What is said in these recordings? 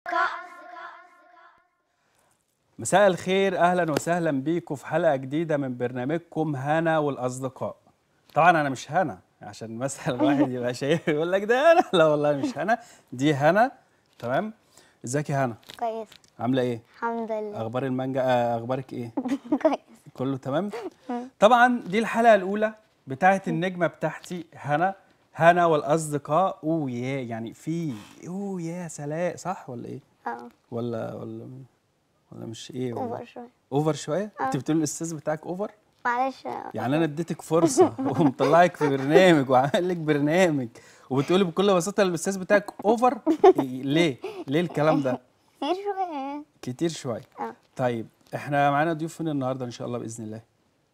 مساء الخير اهلا وسهلا بيكم في حلقه جديده من برنامجكم هنا والاصدقاء طبعا انا مش هنا عشان مثلا الواحد يبقى شايف يقول لك ده انا لا والله مش هنا دي هنا تمام ازيك يا هنا كويس عامله ايه الحمد لله اخبار المانجا آه، اخبارك ايه كويس كله تمام طبعا دي الحلقه الاولى بتاعه النجمه بتاعتي هنا هنا والاصدقاء اوه يا يعني في اوه يا سلاء صح ولا ايه اه ولا ولا ولا مش ايه ولا اوفر شويه اوفر شويه انت آه. بتقول الاستاذ بتاعك اوفر معلش يعني انا اديتك فرصه ومطلعك في برنامج وعامل لك برنامج وبتقولي بكل بساطه الاستاذ بتاعك اوفر ليه ليه الكلام ده كتير شويه كتير شويه اه طيب احنا معانا ضيوف فين النهارده ان شاء الله باذن الله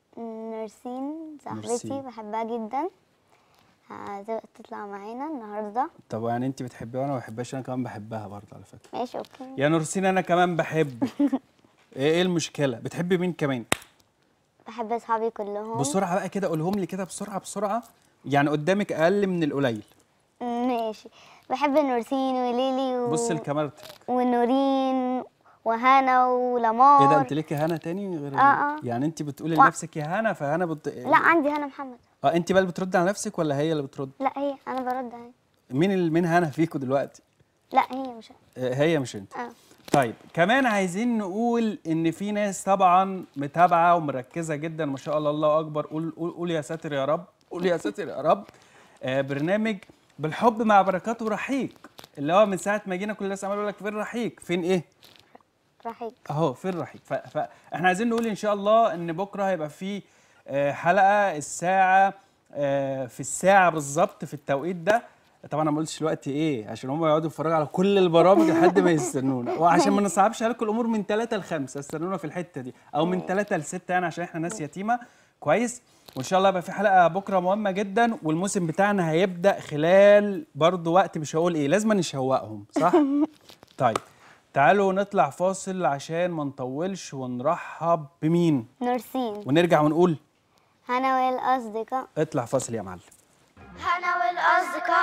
نورسين صاحبتي نورسين. بحبها جدا هتبقى تطلع معانا النهارده طب يعني انت بتحبيها وانا ما بحبهاش انا كمان بحبها برضه على فكره ماشي اوكي يا نورسين انا كمان بحب ايه ايه المشكله بتحبي مين كمان بحب اصحابي كلهم بسرعه بقى كده قولهم لي كده بسرعه بسرعه يعني قدامك اقل من القليل ماشي بحب نورسين وليلي و... بص لكاميرتك ونورين وهنا ولمار ايه ده انت ليكي هنا تاني غير ال- آه، آه. يعني انت بتقولي وا- لنفسك يا هنا فهنا بت... لا عندي هنا محمد اه انت بقى اللي بترد على نفسك ولا هي اللي بترد لا هي انا برد اهي مين ال... مين هنا فيكوا دلوقتي لا هي مش آه، هي مش انت اه طيب كمان عايزين نقول ان في ناس طبعا متابعه ومركزه جدا ما شاء الله الله اكبر قول قول, قول يا ساتر يا رب قول يا ساتر يا رب آه برنامج بالحب مع بركات ورحيق اللي هو من ساعه ما جينا كل الناس عمالة يقول لك فين رحيق فين ايه رحيق اهو فين رحيق ف... فاحنا عايزين نقول ان شاء الله ان بكره هيبقى في آه، حلقه الساعه آه، في الساعه بالظبط في التوقيت ده طبعا انا ما قلتش الوقت ايه عشان هم يقعدوا يتفرجوا على كل البرامج لحد ما يستنونا وعشان ما نصعبش عليكم الامور من 3 ل 5 استنونا في الحته دي او من 3 ل 6 يعني عشان احنا ناس يتيمه كويس وان شاء الله يبقى في حلقه بكره مهمه جدا والموسم بتاعنا هيبدا خلال برضو وقت مش هقول ايه لازم نشوقهم صح طيب تعالوا نطلع فاصل عشان ما نطولش ونرحب بمين نورسين ونرجع ونقول هنا والاصدقاء اطلع فاصل يا معلم هنا والاصدقاء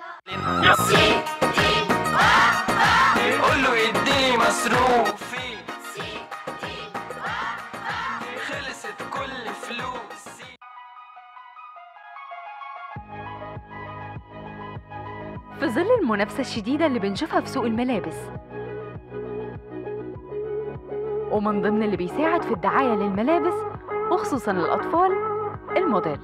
قول له يديني مصروفي خلصت كل فلوسي في ظل المنافسة الشديدة اللي بنشوفها في سوق الملابس ومن ضمن اللي بيساعد في الدعاية للملابس وخصوصا للأطفال الموديل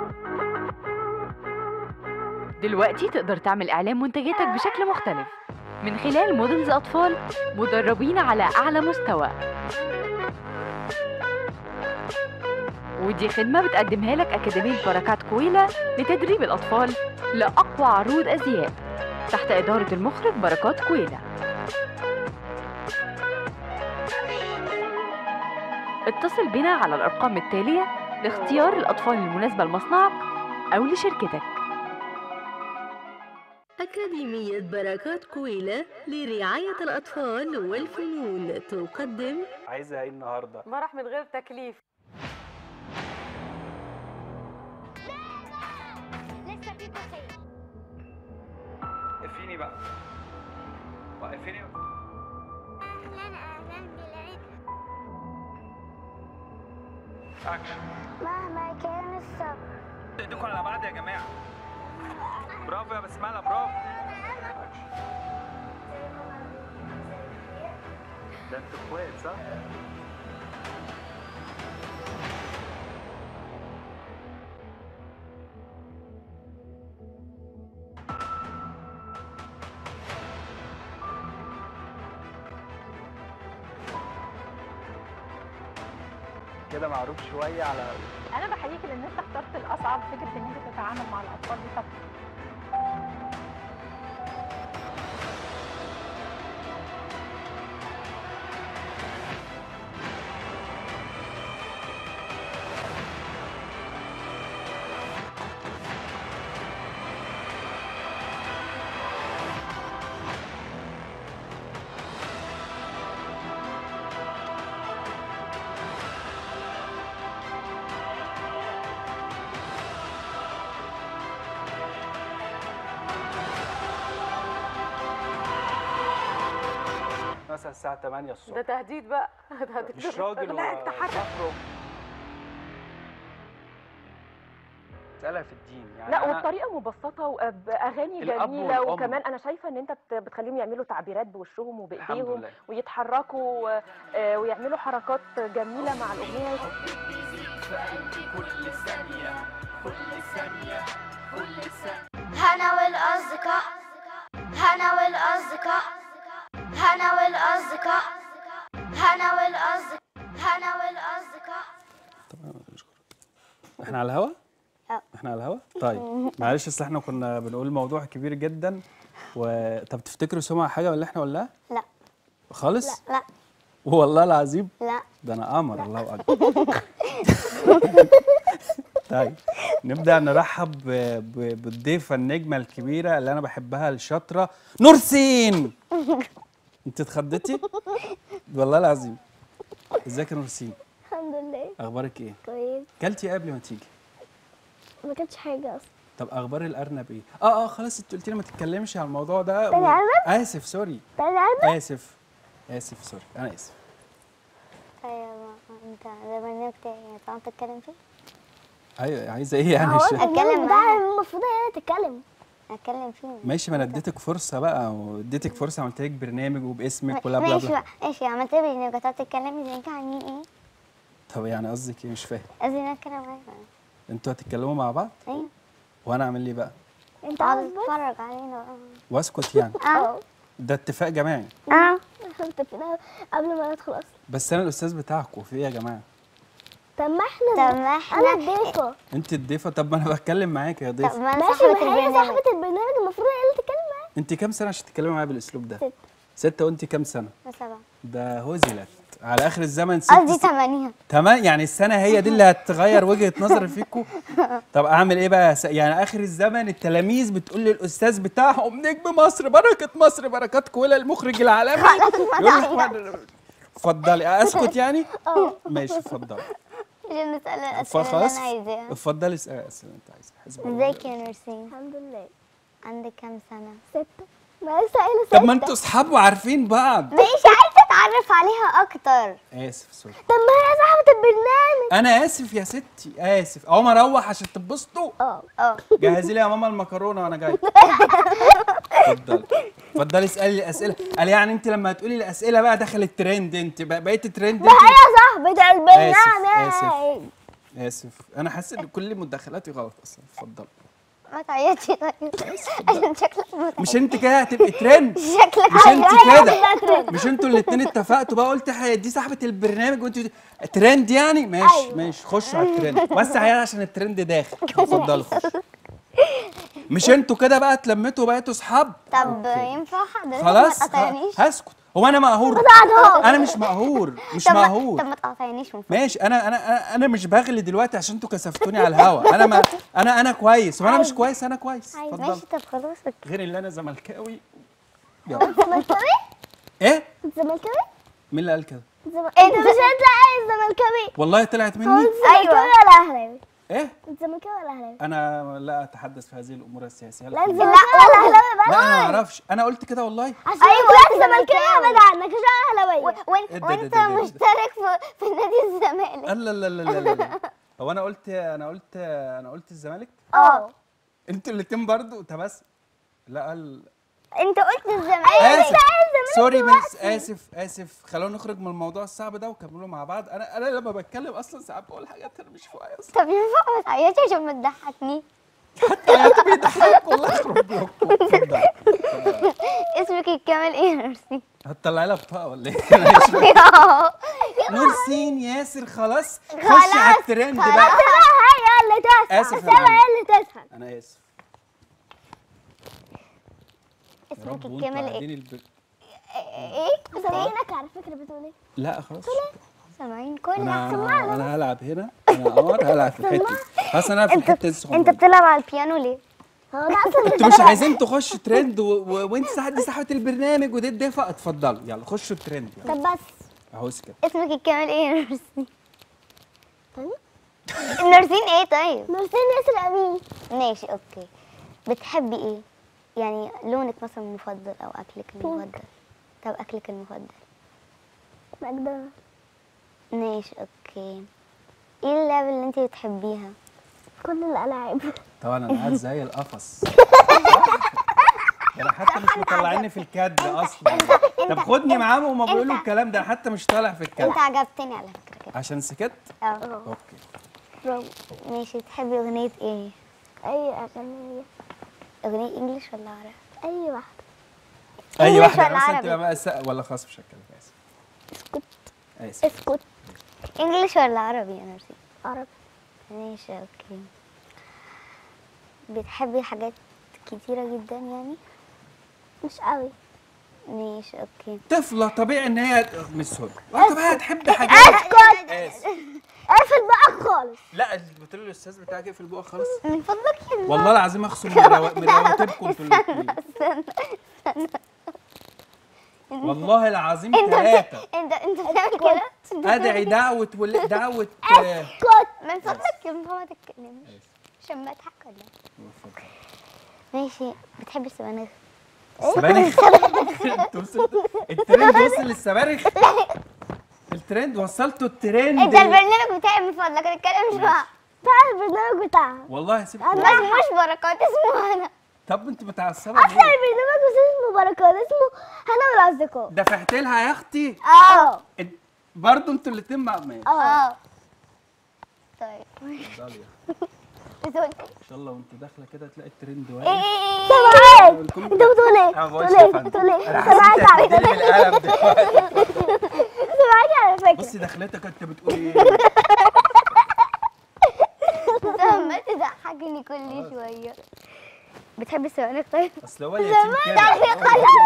دلوقتي تقدر تعمل إعلان منتجاتك بشكل مختلف من خلال موديلز أطفال مدربين على أعلى مستوى ودي خدمة بتقدمها لك أكاديمية بركات كويلة لتدريب الأطفال لأقوى عروض أزياء تحت إدارة المخرج بركات كويلة اتصل بنا على الأرقام التالية لاختيار الأطفال المناسبة لمصنعك أو لشركتك أكاديمية بركات كويلة لرعاية الأطفال والفنون تقدم عايزها ايه النهارده مرح من غير تكليف لسه في كافيه وقفيني بقى وقفيني اهلا اهلا بالعيد اكشن مهما كان الصبر ايديكم على بعض يا جماعه برافو يا بسمله برافو أكشن. ده انتوا اخوات صح؟ كده معروف شويه على انا بحييك لان انت اخترت الاصعب فكره ان انت تتعامل مع الاطفال دي طب مثلا الساعه 8 الصبح ده تهديد بقى ده مش راجل لا تحرك وتخرج مسألة في الدين يعني لا أنا- والطريقه مبسطه واغاني الأب جميله والأم. وكمان انا شايفه ان انت بت- بتخليهم يعملوا تعبيرات بوشهم الحمد وبايديهم لله ويتحركوا آه، ويعملوا حركات جميله مع الاغنيه كل ثانية كل ثانية كل ثانية هنا والأصدقاء هنا والأصدقاء هنا والأصدقاء هنا والأصدقاء هنا والأصدقاء طبعا نشكر احنا على الهوا؟ اه. احنا على الهوا؟ طيب معلش اصل احنا كنا بنقول موضوع كبير جدا و طب تفتكروا سمع حاجه ولا احنا ولا لا خالص؟ لا والله العظيم لا ده انا قمر الله اكبر طيب نبدا نرحب ب- ب- بالضيفه النجمه الكبيره اللي انا بحبها الشاطره نورسين انت اتخضيتي والله العظيم ازيك يا نورسين الحمد لله اخبارك ايه كويس كلتي ايه قبل ما تيجي ما كانتش حاجة أصلا طب اخبار الارنب ايه اه اه خلاص انت قلت لي ما تتكلمش على الموضوع ده تاني أرنب؟ اسف سوري تعالى اسف اسف سوري انا اسف أيوة أنت ده برنامج تاني طبعا تتكلم فيه ايوه عايزه ايه يعني مش- أتكلم معاها المفروض هي اللي تتكلم أتكلم فيه ماشي ما انا اديتك فرصه بقى واديتك فرصه عملت لك برنامج وباسمك ولا بلا ماشي بلا بقى ماشي عملت لي برنامج هتقعد تتكلمي زي كده عن مين ايه؟ طب يعني قصدك ايه مش فاهم قصدي إن أنا أتكلم معاك انتوا هتتكلموا مع بعض أيوة وانا اعمل ايه بقى أنت عاوز تتفرج علينا بقى واسكت يعني اه ده اتفاق جماعي اه اتفقنا قبل ما ندخل اصلا بس انا الاستاذ بتاعكم في ايه يا جماعه طب ما احنا طب ما انا احنا الضيفه انت الضيفه طب ما انا بتكلم معاك يا طب ضيف ما أنا ماشي صاحبة ما هي البرنامج صاحبة البرنامج المفروض هي اللي تتكلم معايا انت كام سنه عشان تتكلمي معايا بالاسلوب ده ستة. ستة وانت كام سنه سبعة ده هزلت على اخر الزمن ست قصدي س- ثمانية تمام يعني السنه هي دي اللي هتغير وجهه نظري فيكم طب اعمل ايه بقى يا س- يعني اخر الزمن التلاميذ بتقول للاستاذ بتاعهم نجم مصر بركه مصر بركات كولا المخرج العالمي يقول لك اتفضلي اسكت يعني ماشي اتفضلي عشان نسأل الأسئلة اللي خلاص أنا عايزاها اتفضلي اسالي الاسئله اللي انت عايزها حسب الله ازيك يا نورسين الحمد لله عندك كام سنة؟ ستة ما لسه قايله طب ما ستة انتوا اصحاب وعارفين بعض مش عايزة أتعرف عليها أكتر اسف سوري طب ما هي صاحبة البرنامج انا اسف يا ستي اسف اقوم اروح عشان تتبسطوا اه اه جهزي لي يا ماما المكرونه وانا جاي اتفضلي اتفضلي اسالي الاسئله قال يعني انت لما هتقولي الاسئله بقى دخلت ترند انت بقى بقيت ترند ما انت هي صاحبة البرنامج آسف. اسف انا حاسس ان كل مداخلاتي غلط اصلا اتفضلي ما تعيطش طيب عشان شكلك متعب مش انت كده هتبقي ترند شكلك مش انت هي كده اللي ترند. مش انتوا الاتنين اتفقتوا بقى قلت ح- دي صاحبه البرنامج وانت ترند يعني ماشي أيوة. ماشي خش على الترند وسع يعني عشان الترند داخل اتفضلي خش مش انتوا كده بقى اتلمتوا بقيتوا اصحاب طب ينفع حضرتك خلاص ما تقاطعنيش هسكت هو انا مقهور تقاطعهاش. انا مش مقهور مش طب ما- مقهور طب ما تقاطعنيش من فضلك ماشي انا انا انا انا مش بغلي دلوقتي عشان انتوا كسفتوني على الهوا انا ما انا انا كويس وانا مش كويس انا كويس اتفضل ماشي طب خلاص اوكي غير اللي انا زملكاوي يلا زملكاوي ايه زملكاوي مين اللي قال كده زم- انت مش هتلاقي الزملكاوي والله طلعت مني زملكاوي أيوة. ولا اهلاوي ايه زملكاوي ولا اهلاوي انا لا اتحدث في هذه الامور السياسيه لا لا, الزملكاوي ولا اهلاوي بس لا انا ما اعرفش انا قلت كده والله عشان ايوه زملكاوي ابعد عنك عشان اهلاوي وانت إيه ده- ده- وانت ده- ده- ده. مشترك في في نادي الزمالك لا لا لا لا لا لا هو انا قلت انا قلت انا قلت الزمالك اه انتوا الاتنين برضو تبس لا قال انت قلت الزمالك اسف سوري بس اسف اسف خلونا نخرج من الموضوع الصعب ده وكملوا مع بعض انا انا لما بتكلم اصلا ساعات بقول حاجات انا مش فاهم اصلا طب ينفع ما تعيطش عشان ما تضحكني حتى بيضحك والله يخرب بيوتكم اتفضل اسمك الكامل ايه يا نورسين؟ هتطلعي لها بطاقه ولا ايه؟ أنا مش فاهم. نورسين ياسر خلاص خش على الترند بقى هي اللي تسعى آسف يا سما معلم. هي اللي تسعى انا اسف يا اسمك رب وانتوا الكامل ايه؟ قاعدين الب... ايه؟ سامعينك على فكرة بتقول ايه لا لا خلاص سامعين كل انا حاجة. انا هلعب هنا انا قمر هلعب في الحته دي خلاص انا في الحته دي انت صغيرة. بتلعب على البيانو ليه؟ هو انا اصلا انتوا مش عايزين تخشوا ترند و... و... وانت صاحب دي صاحبه البرنامج ودي الدفع اتفضلوا يلا خشوا الترند يلا طب بس اهو كده اسمك الكامل ايه يا نورسين؟ نورسين ايه طيب؟ نورسين ياسر امين ماشي اوكي بتحبي ايه؟ يعني لونك مثلا المفضل او اكلك المفضل طب اكلك المفضل ماكدونالدز ماشي اوكي ايه اللعبة اللي انت بتحبيها كل الالعاب طبعا انا قاعد زي القفص ده انا حتى مش مطلعيني في الكد اصلا طب خدني معاهم وما بيقولوا الكلام ده انا حتى مش طالع في الكد انت عجبتني على فكرة كده عشان سكت اه اوكي برافو ماشي بتحبي اغنية ايه اي اغنيه اغنية انجليش ولا عربي اي واحده اي English واحده ولا مثلا عربي؟ تبقى بقى س- ولا خلاص مش هتكلم اسف اسكت اسف اسكت انجليش ولا عربي انا نسيت عربي ماشي اوكي بتحبي حاجات كتيرة جدا يعني مش قوي ماشي اوكي طفله طبيعي ان هي مش سوري وانت بقى هتحب حاجات اسكت اسف اقفل بقى خالص لا قلت له الاستاذ بتاعك اقفل بقى خالص من فضلك يا والله العظيم اخصم من روا- من رواتبكم انتوا الاثنين والله العظيم ثلاثه انت انت بتعمل كده ادعي دعوه ولا دعوه آه، اسكت من فضلك يا ماما ما تتكلمش عشان بضحك ولا إيه؟ ماشي بتحبي السبانخ الصواريخ انتوا وصلتوا- الترند وصل للصواريخ الترند وصلتوا الترند انت البرنامج بتاعي من فضلك ما تتكلمش بقى تعال البرنامج بتاعها والله هسيبك ما اسموش بركات اسمه انا طب انت متعصبه اصلا ليه؟ البرنامج مش اسمه بركات اسمه هنا والاصدقاء دفعت لها يا اختي اه برضه انتوا الاثنين مع ماشي اه طيب اتفضلي. بتقول ان شاء الله وانت داخله كده تلاقي الترند واقف ايه سامعاك لكم- انت بتقول ايه؟ انا ما بتقول بقولش ايه؟ يا فندم. بتقول ايه؟ انا سامعاك حسيت على هتديني فكره بالقلم دلوقتي سامعاك على فكره بصي دخلتك انت بتقول ايه انت عمال تضحكني كل شويه بتحبي السبانخ طيب؟ اصل هو اليتيم كده هو اليتيم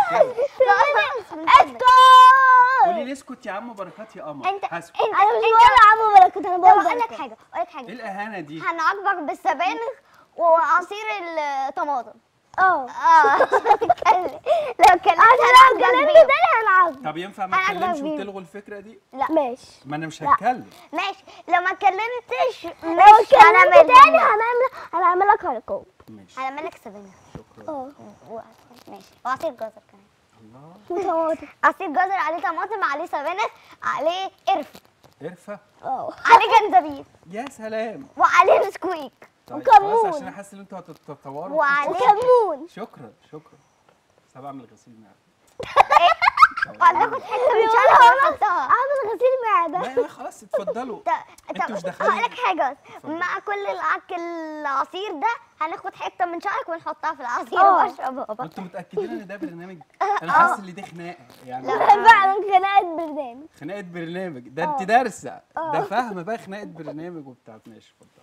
كده. اسكت قولي لي اسكت يا عم بركات يا قمر انت حسب انت انا مش بقول عمو بركات انا طب بقول اقول لك بركات حاجه اقول لك ايه حاجه الاهانه دي هنعاقبك بالسبانخ وعصير الطماطم اه اه اتكلم لو اتكلمت عشان لو هنعاقبك اتكلمت بيهم. تاني هنعاقبك طب ينفع ما أنا اتكلمش عاجبك وتلغوا الفكره دي ماشي ما انا مش لا. هتكلم ماشي لو ما اتكلمتش لو مش اتكلمت هنعمل تاني هنعمل هنعمل لك عقاب ماشي هنعمل لك سبانخ شكرا اه و- ماشي وعصير جزر كمان الله وطماطم عصير جزر عليه طماطم عليه سبانخ عليه قرفه قرفه اه عليه جنزبيل يا سلام وعليه نسكويك طيب وكمون. خلاص عشان انا حاسس ان انتوا هتتطوروا وعليه وكمون شكرا شكرا بس أنا بعمل غسيل معده وهناخد حته من شعرها ونحطها اعمل غسيل معده لا لا خلاص اتفضلوا انتوا مش داخلين. هقول لك حاجه اتفضل. مع كل العك العصير ده هناخد حته من شعرك ونحطها في العصير اه. واشربها بقى انتوا متاكدين ان ده برنامج انا حاسس ان دي خناقه يعني فعلا خناقه برنامج خناقه برنامج ده انت دارسه ده فاهمه بقى خناقه برنامج وبتاع ماشي اتفضل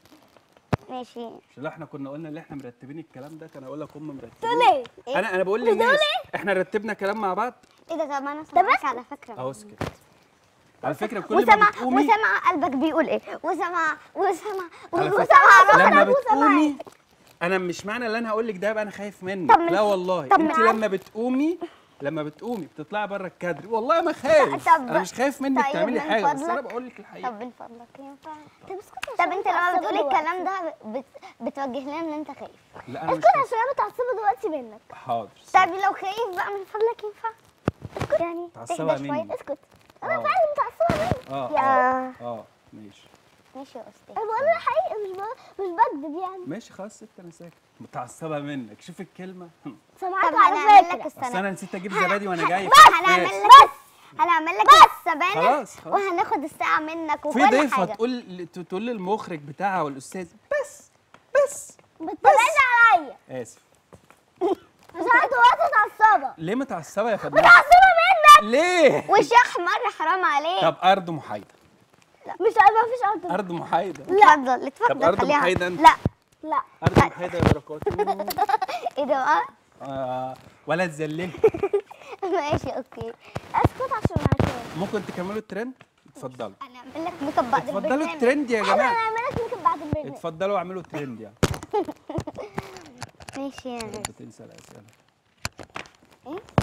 ماشي مش احنا كنا قلنا ان احنا مرتبين الكلام ده كان اقول لك هم مرتبين تقول ايه؟ انا انا بقول للناس احنا رتبنا كلام مع بعض ايه ده طب انا سامعك على فكره اهو اسكت على فكره كل ما وسمع بتقومي وسمع قلبك بيقول ايه وسمع وسمع على وسمع فكره روحك لما وسمع بتقومي انا مش معنى اللي انا هقول لك ده يبقى انا خايف منك طب من- لا والله طب انت من- لما بتقومي لما بتقومي بتطلعي بره الكادر والله ما خايف طب- انا مش خايف منك طيب تعملي من حاجه بس انا فضلك- بقول لك الحقيقه طب من فضلك ينفع طب اسكت طب انت لما بتقولي الكلام ده بت... بتوجه لنا ان انت خايف لا انا مش اسكت عشان انا متعصبه دلوقتي منك حاضر طب لو خايف بقى من فضلك ينفع اسكت يعني متعصبة تهدى شويه مني. اسكت انا آه. فعلا متعصبه منك اه يا- اه اه ماشي ماشي يا استاذ انا بقول الحقيقه مش ب- مش بكذب يعني ماشي خلاص ست انا ساكت متعصبه منك شوف الكلمه سامعاك طب على هنعمل لك فكره اصل السنه انا نسيت اجيب زبادي وانا جاي هنعمل بس. لك هنعمل لك السبانخ خلاص خلاص وهناخد الساعه منك في وكل ضيفه حاجه تقول تقول للمخرج بتاعها والاستاذ بس بس بتطلعي عليا اسف عشان انت وقت متعصبه ليه متعصبه يا فنان متعصبه منك ليه وش احمر حرام عليك طب ارض محايده مش ما فيش ارض ارض محايده اتفضل طب اتفضل أرض خليها محايدة أنت؟ لا لا ارض محايده يا بركات ايه ده بقى آه ولا تذللي ماشي اوكي اسكت عشان عشان ممكن تكملوا الترند اتفضلوا هنعمل لك ميك اب بعد اتفضلوا البرنامج الترند يا احنا جماعه هنعمل لك ميك اب بعد البرنامج اتفضلوا اعملوا ترند يعني ماشي يعني بتنسى الاسئله ايه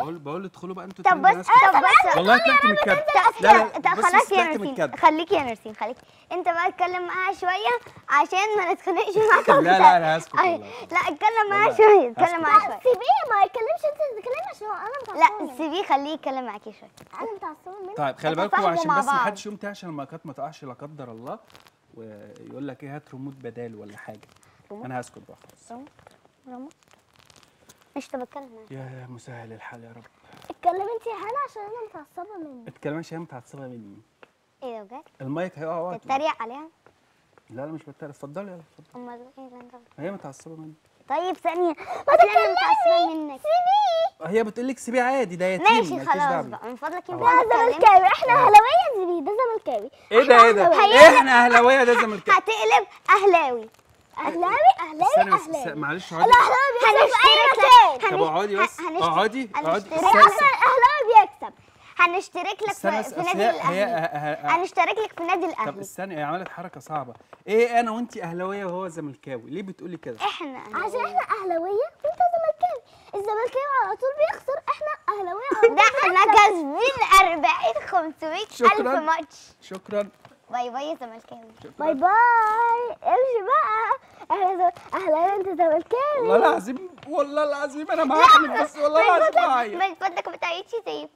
بقول بقول ادخلوا بقى انتوا طب اتنين بص ناس طب بص والله طلعت من الكادر لا لا طب بص بص خلاص يا طلعت من نورسين الكادر خليك يا نورسين خليك انت بقى اتكلم معاها شويه عشان ما نتخانقش معاك لا لا انا هسكت أي- والله لا اتكلم معاها والله. شويه اتكلم هسكت. معاها شويه سيبيه ما يتكلمش انت تتكلمي عشان انا لا متعصبه سيبيه خليه يتكلم معاكي شويه انا متعصبه منك طيب خلي بالكم تفاهموا عشان مع بس ما بعض. حدش يقوم تاني عشان المايكات ما تقعش لا قدر الله ويقول لك ايه هات ريموت بدال ولا حاجه ريموت؟ انا هسكت بقى خلاص رامو مش بتكلم معاك يا مسهل الحال يا رب اتكلمي انت يا هنا عشان انا متعصبه منك اتكلمي عشان متعصبه مني ايه ده بجد المايك هيقع وقت تتريق عليها لا لا مش بتريق اتفضلي يلا اتفضلي امال ايه اللي انت هي متعصبه مني طيب ثانيه ما تتكلم متعصبه منك هي بتقول لك سيبيه عادي ده يتيم ماشي مالكيش دعوة خلاص بيه. بقى من فضلك أهو. ينفع ده تتكلم زملكاوي احنا اهلاويه زبيب ده زملكاوي ايه ده ايه ده هي- احنا اهلاويه ده زملكاوي هتقلب اهلاوي اهلاوي اهلاوي استني بس اهلاوي استني، معلش اقعدي الاهلاوي بيكسب في اي مكان طب اقعدي بس هنشت- اقعدي اقعدي هنشترك استني اصلا الاهلاوي بيكسب هنشترك لك استني في, بس في أصل نادي هي هي الاهلي أه- أه- أه- هنشترك لك في نادي طب الاهلي استني هي عملت حركه صعبه ايه انا وانت اهلاويه وهو زملكاوي ليه بتقولي كده احنا عشان احنا اهلاويه وانت زملكاوي الزملكاوي على طول بيخسر احنا اهلاويه على طول ده احنا كاسبين 40 500 الف شكراً. ماتش شكرا باي باي يا زملكاوي باي باي امشي بقى احنا زم- اهلاوي انت زملكاوي والله العظيم والله العظيم انا معاك بس والله العظيم معايا من فضلك ما تعيدش زي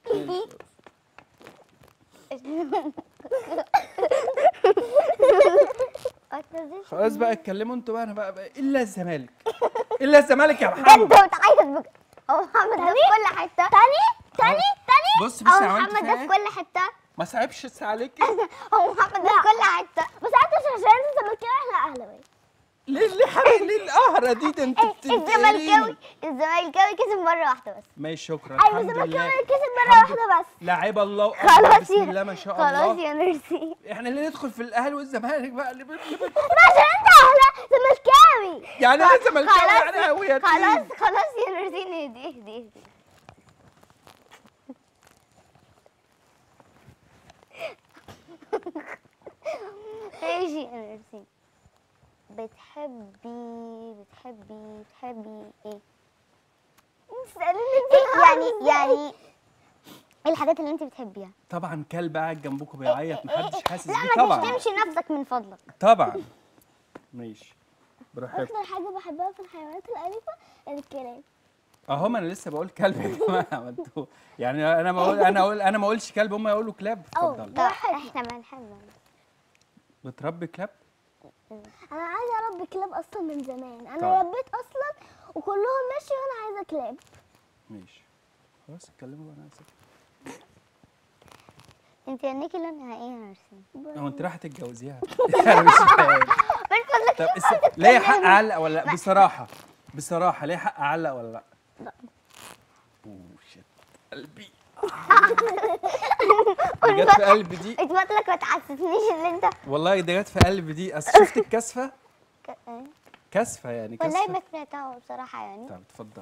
خلاص بقى اتكلموا انتوا بقى انا بقى, بقى الا الزمالك الا الزمالك يا ده انت محمد بتعيط بك هو محمد ده في كل حته تاني تاني تاني بص بص هو عملت محمد فيها ده في ايه كل حته ما صعبش عليك هو محمد ده في كل حته بس انت عشان انت زملكاوي احنا اهلاويه ليه ليه حبيبي ليه القهره دي ده انت الزملكاوي بتنتقليني الزملكاوي كسب مره واحده بس ماشي شكرا ايوه الحمد لله الزملكاوي كسب مره الحمد واحده بس لعيب الله أكبر، خلاص بسم يا الله ما شاء خلاص الله يا ميرسي احنا اللي ندخل في الاهلي والزمالك بقى اللي بت- اللي بت- عشان انت اهلا زملكاوي يعني انا زملكاوي خلاص يعني هويتي خلاص خلاص يا نورسين اهدي اهدي اهدي ماشي يا نورسين بتحبي بتحبي بتحبي ايه؟ سألني ايه يعني يعني ايه الحاجات اللي انت بتحبيها؟ طبعا كلب قاعد جنبكم بيعيط محدش حاسس لا بيه ما طبعا تشتمش نفسك من فضلك طبعا ماشي براحتك اكتر حاجه بحبها في الحيوانات الاليفه الكلاب اهو ما انا لسه بقول كلب يا جماعه ما انتوا يعني انا بقول انا اقول انا ما اقولش كلب هم يقولوا كلاب اتفضل طب احنا ما نحب بتربي كلاب انا عايزه اربي كلاب اصلا من زمان انا طيب. ربيت اصلا وكلهم مشي وانا عايزه كلاب ماشي خلاص اتكلموا بقى انا اسف انت عينيكي لونها ايه يا نورسين؟ هو انت رايحه تتجوزيها انا مش فاهم من فضلك طب اس- ليا حق اعلق ولا لا بصراحه بصراحه ليا حق اعلق ولا لا لا اوه شت قلبي دي جت في قلبي دي انت فضلك ما تحسسنيش ان انت والله دي جت في قلبي دي اصل شفت الكسفه ك- ايه؟ كسفه يعني والله كسفه ما سمعتها بصراحه يعني طب اتفضل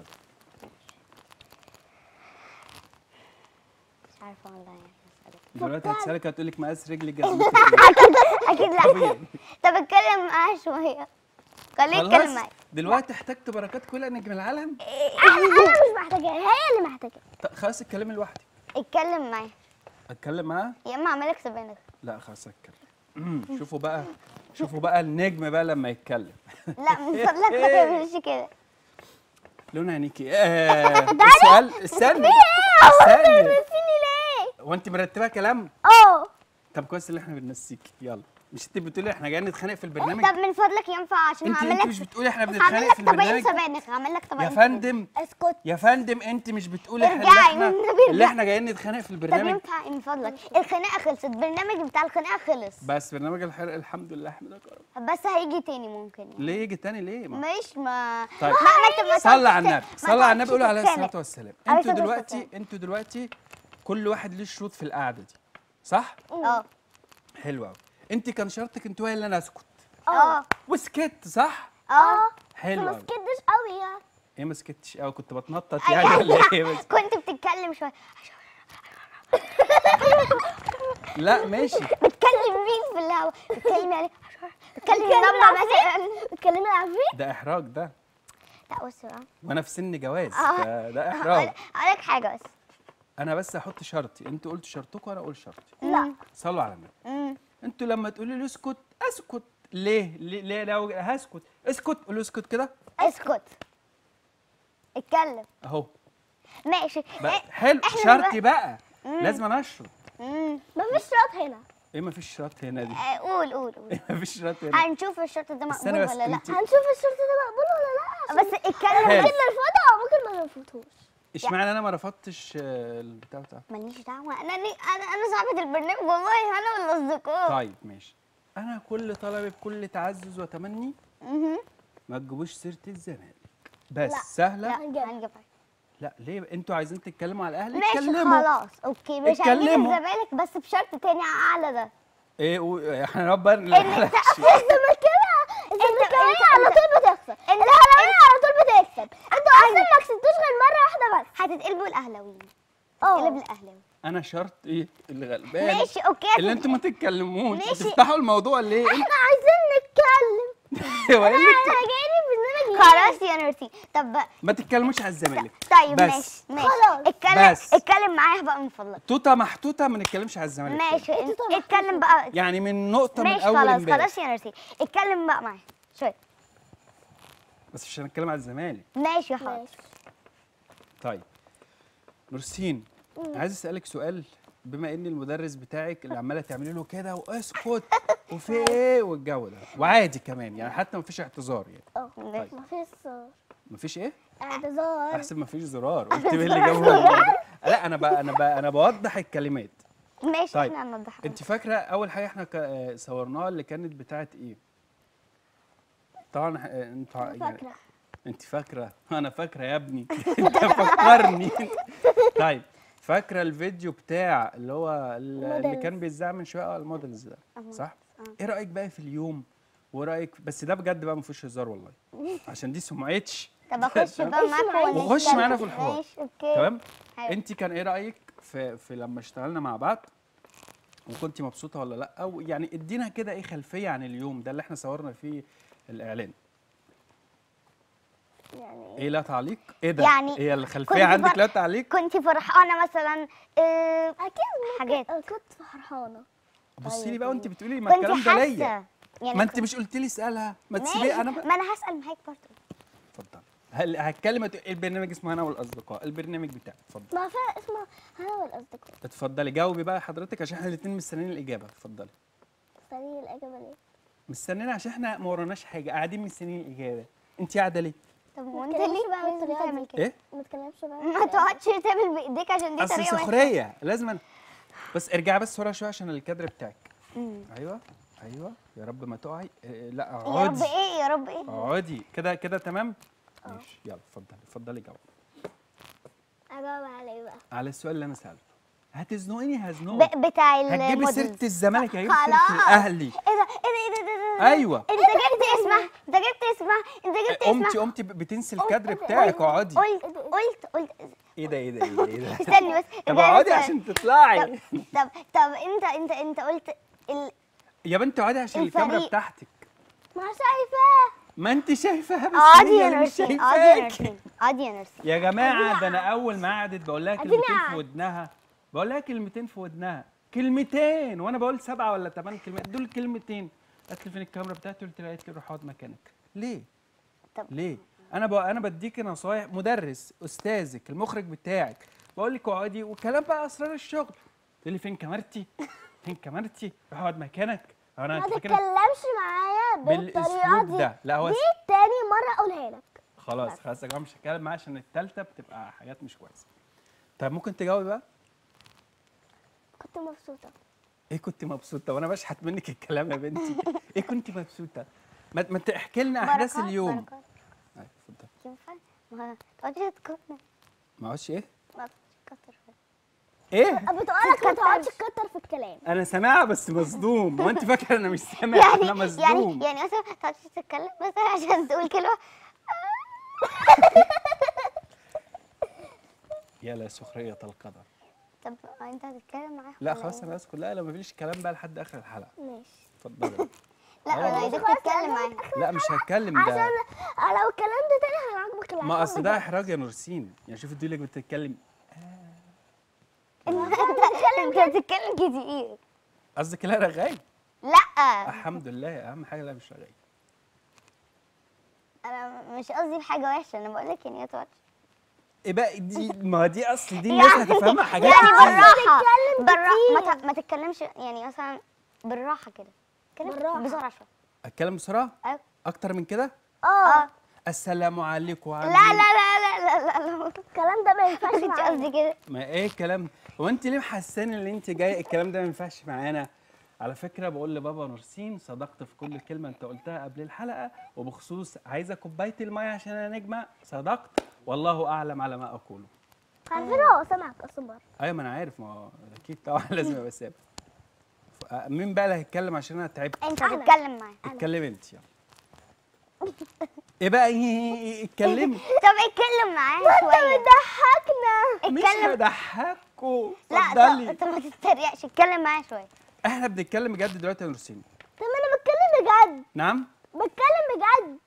مش عارفه والله يعني أسألك. دلوقتي هتسالك هتقول لك مقاس رجلي جزمتك اكيد لا طبيعي طب اتكلم معاها شويه خليه يتكلم خلاص معايا دلوقتي احتجت بركات كل نجم العالم انا مش محتاجاها هي اللي محتاجاها طب خلاص اتكلمي لوحدي اتكلم معايا اتكلم معاه يا اما اعمل لك سبانخ لا خلاص اتكلم شوفوا بقى شوفوا بقى النجم بقى لما يتكلم لا من فضلك ما تعملش كده لون عينيكي آه السؤال استني استني نسيني ليه هو انت مرتبه كلام اه طب كويس اللي احنا بننسيكي يلا مش انت بتقولي احنا جايين نتخانق في البرنامج طب من فضلك ينفع عشان انت هعمل انت لك مش بتقولي احنا هعمل بنتخانق لك في طبقين البرنامج سبانخ هعمل لك طبقين يا فندم اسكت يا فندم انت مش بتقولي احنا اللي ارجعي احنا والنبي اللي ارجعي. احنا جايين نتخانق في طب البرنامج ينفع من فضلك الخناقه خلصت البرنامج بتاع الخناقه خلص بس برنامج الحرق الحمد لله احمدك يا رب بس هيجي تاني ممكن يعني. ليه يجي تاني ليه ما مش ما طيب. ما ما ما صلى على تقعدش- النبي ما صلى على النبي تقعدش قولوا عليه تتخانق. الصلاه والسلام عليه انتوا الصلاة دلوقتي والسلام. انتوا دلوقتي كل واحد ليه شروط في القعده دي صح اه حلو قوي انت كان شرطك انت وهي اللي انا اسكت اه وسكت صح اه حلو ما قوي سكتش قوي يعني ايه ما سكتش قوي كنت بتنطط يعني ولا ايه بس كنت بتتكلم شويه لا ماشي بتكلم مين في الهوا بتكلم يعني بتكلم لما مثلا بتكلمي العفريت ده احراج ده لا بص بقى وانا في سن جواز آه. ده, ده احراج اقول لك حاجه بس انا بس هحط شرطي انتوا قلتوا شرطكم وانا اقول شرطي لا صلوا على النبي انتوا لما تقولوا لي اسكت اسكت ليه ليه, ليه لو هسكت اسكت قولوا اسكت كده اسكت اتكلم اهو ماشي بقى إيه، حلو إحنا شرطي بقى لازم انا اشرط مم. مفيش شرط هنا ايه مفيش شرط هنا دي آه، قول قول قول ايه مفيش شرط هنا هنشوف الشرط ده استنى مقبول بس ولا لا انت هنشوف الشرط ده مقبول ولا لا بس اتكلم حلو. ممكن نرفضه او ممكن ما نرفضهوش اشمعنى انا ما رفضتش آه، البتاع بتاع ماليش دعوه انا ليه- انا انا صاحبه البرنامج والله انا والاصدقاء طيب ماشي انا كل طلبي بكل تعزز وتمني مهم. ما تجيبوش سيره الزمالك بس لا. سهله لا هنجيبها. هنجيبها لا ليه انتوا عايزين تتكلموا على الاهلي ماشي اتكلموا خلاص اوكي مش هنجيب اتكلموا. الزمالك بس بشرط تاني اعلى ده ايه و- احنا ربنا انك تقف الزملكاويه الزملكاويه على طول بتخسر الاهلاويه على طول بتكسب انتوا اصلا ما كسبتوش غير مره واحده بس هتتقلبوا الاهلاويين اه قلب الاهلاوي انا شرط ايه اللي غلبان ماشي اوكي اللي انتوا ما تتكلموش ماشي. تفتحوا الموضوع ليه انت احنا عايزين نتكلم هو ايه اللي انت- انا جايلي برنامج خلاص يا نورتي طب ما تتكلموش على الزمالك طيب بس. ماشي ماشي خلاص. اتكلم بس. اتكلم معايا بقى من فضلك توته محطوطه ما نتكلمش على الزمالك تاني. ماشي انت طبعا اتكلم بقى يعني من نقطه من ماشي اول خلاص امبارح خلاص يا نورتي اتكلم بقى معايا شويه بس مش هنتكلم على الزمالك ماشي يا حاضر ماشي. طيب نورسين عايز اسالك سؤال بما ان المدرس بتاعك اللي عماله تعملي له كده واسكت وفي ايه والجو ده وعادي كمان يعني حتى ما فيش اعتذار يعني اه ماشي. مفيش ما فيش ايه اعتذار احسب ما فيش زرار قلت ايه اللي جابه لا انا بقى انا بقى انا بوضح الكلمات ماشي طيب. احنا هنوضحها انت فاكره اول حاجه احنا ك- آه، صورناها اللي كانت بتاعت ايه طبعا آه، انت يعني فاكره انت فاكره انا فاكره يا ابني انت فكرني طيب فاكره الفيديو بتاع اللي هو ال- اللي المودلز. كان بيتذاع من شويه اه المودلز ده أها. صح اه. ايه رايك بقى في اليوم ورايك بس ده بجد بقى ما فيهوش هزار والله عشان دي سمعتش طب اخش بقى ايش معاكم معايا؟ ونتكلم. وخش معانا في الحوار. ماشي اوكي تمام حلو. انت كان ايه رايك في في لما اشتغلنا مع بعض وكنت مبسوطه ولا لا او يعني ادينا كده ايه خلفيه عن اليوم ده اللي احنا صورنا فيه الاعلان يعني ايه لا تعليق ايه ده يعني هي كنت الخلفيه عندك فر- لا تعليق كنت فرحانه مثلا اه اكيد حاجات ممكن كنت فرحانه بصي لي بقى وانت بتقولي ما كنت الكلام ده ليا حاسه يعني ما انت كنت- مش قلت لي اسالها ما ماشي تسيبي انا بقى ما انا هسال معاك برضه اتفضل هل هتكلم هت- ايه البرنامج اسمه انا والاصدقاء البرنامج بتاعك اتفضل ما فيها اسمه انا والاصدقاء اتفضلي جاوبي بقى حضرتك عشان احنا الاثنين مستنيين الاجابه اتفضلي استني الاجابه ليه مستنيين عشان احنا ما وراناش حاجه قاعدين مستنيين الاجابه انت قاعده ليه طب وانت تتكلمش ليه بقى لازم بالطريقة تعمل دي. كده ايه ما تكلمش بقى ما تقعدش تعمل بايديك عشان دي اصل طريقه وحشة. سخريه لازم بس ارجعي بس ورا شويه عشان الكادر بتاعك مم. ايوه ايوه يا رب ما تقعي اه، لا يا رب اقعدي ايه يا رب ايه اقعدي كده كده تمام ماشي يلا اتفضلي اتفضلي جاوبي اجاوب عليه بقى على السؤال اللي انا سالته هتزنقيني هزنقك ب- بتاع هتجيبي المودلز سيره الزمالك هجيب سيره خلاص. الاهلي ايه ده ايه ده ايه ده ايه ده ايوه انت جبت اسمها انت جبت اسمها انت جبت اسمها قمتي قمتي بتنسي الكادر بتاعك اقعدي قلت قلت قلت ايه ده ايه ده ايه ده ايه ده استني بس طب ده اقعدي سؤال. عشان تطلعي طب طب طب انت انت انت قلت ال... يا بنت اقعدي عشان الكاميرا الفريق. بتاعتك ما شايفاه ما انت شايفاها بس اقعدي هي يا اللي مش نورسين اقعدي يا شايفاكي نورسين اقعدي يا نورسين يا جماعه ده انا اول ما قعدت بقول لها أديني كلمتين في قاعد. ودنها بقول لها كلمتين في ودنها كلمتين وانا بقول سبعه ولا ثمان كلمات دول كلمتين قالت لي فين الكاميرا بتاعتي قلت لها قالت لي روح اقعد مكانك ليه طب. ليه انا بقى انا بديكي نصايح مدرس استاذك المخرج بتاعك بقول لك اقعدي وكلام بقى اسرار الشغل تقول لي فين كاميرتي فين كاميرتي روح اقعد مكانك هو انا ما أنت فاكرة تتكلمش معايا بالطريقه بالاسلوب دي ده لا هو دي تاني مره اقولها لك خلاص خلاص يا جماعه مش هتكلم معاه عشان التالتة بتبقى حاجات مش كويسه طب ممكن تجاوبي بقى كنت مبسوطه ايه كنت مبسوطه وانا بشحت منك الكلام يا بنتي ايه كنت مبسوطه ما ما تحكي لنا احداث بركات، اليوم بركات. أيوة، اتفضل ينفع ما تقعديش تكتر ما هوش ايه ما تكتر ايه بتقولك ما تقعدش تكتر في الكلام انا سامعها بس مصدوم هو انت فاكره انا مش سامع يعني انا مصدوم يعني يعني مثلا ما تقعدش تتكلم مثلا عشان تقول كلمه يا لا سخريه القدر طب انت هتتكلم معاها لا ولا خلاص إيه؟ انا اسكت لا لا مفيش كلام بقى لحد اخر الحلقه ماشي اتفضلي لا آه انا والله. عايزاك تتكلم معاها لا مش هتكلم عشان ده لو اتكلمت تاني هيعجبك العقاب ما اصل ده بجد. احراج يا نورسين يعني شوف الدولك بتتكلم بتتكلم انت بتتكلم كتير قصدك لا رغاي لا الحمد لله اهم حاجه لا مش رغاي انا مش قصدي بحاجه وحشه انا بقول لك ان هي وحشه ايه بقى دي ما دي اصل دي الناس هتفهمها حاجات يعني كتير بالراحه بالراحه ما, ت... ما تتكلمش يعني مثلا بالراحه كده اتكلم بالراحة. بسرعه شويه اتكلم بسرعه أيوة. اكتر من كده اه السلام عليكم لا لا لا لا لا لا لا الكلام ده ما ينفعش مش معانا. قصدي كده ما ايه الكلام هو انت ليه محسانه ان انت جاي الكلام ده ما ينفعش معانا على فكره بقول لبابا نورسين صدقت في كل كلمه انت قلتها قبل الحلقه وبخصوص عايزه كوبايه الميه عشان انا نجمه صدقت والله اعلم على ما اقوله على فكره هو سامعك اصلا بره ايوه ما انا عارف ما هو اكيد طبعا لازم ابقى سابق ف- مين بقى اللي هيتكلم عشان انا تعبت انت أنا. تتكلم معايا اتكلم انت يلا ايه بقى إيه- اتكلمي طب اتكلم معايا شويه ضحكنا مش اتكلم. هضحكوا لا اتفضلي طب, طب ما تتريقش اتكلم معايا شويه احنا بنتكلم بجد دلوقتي يا نورسين طب انا بتكلم بجد نعم بتكلم بجد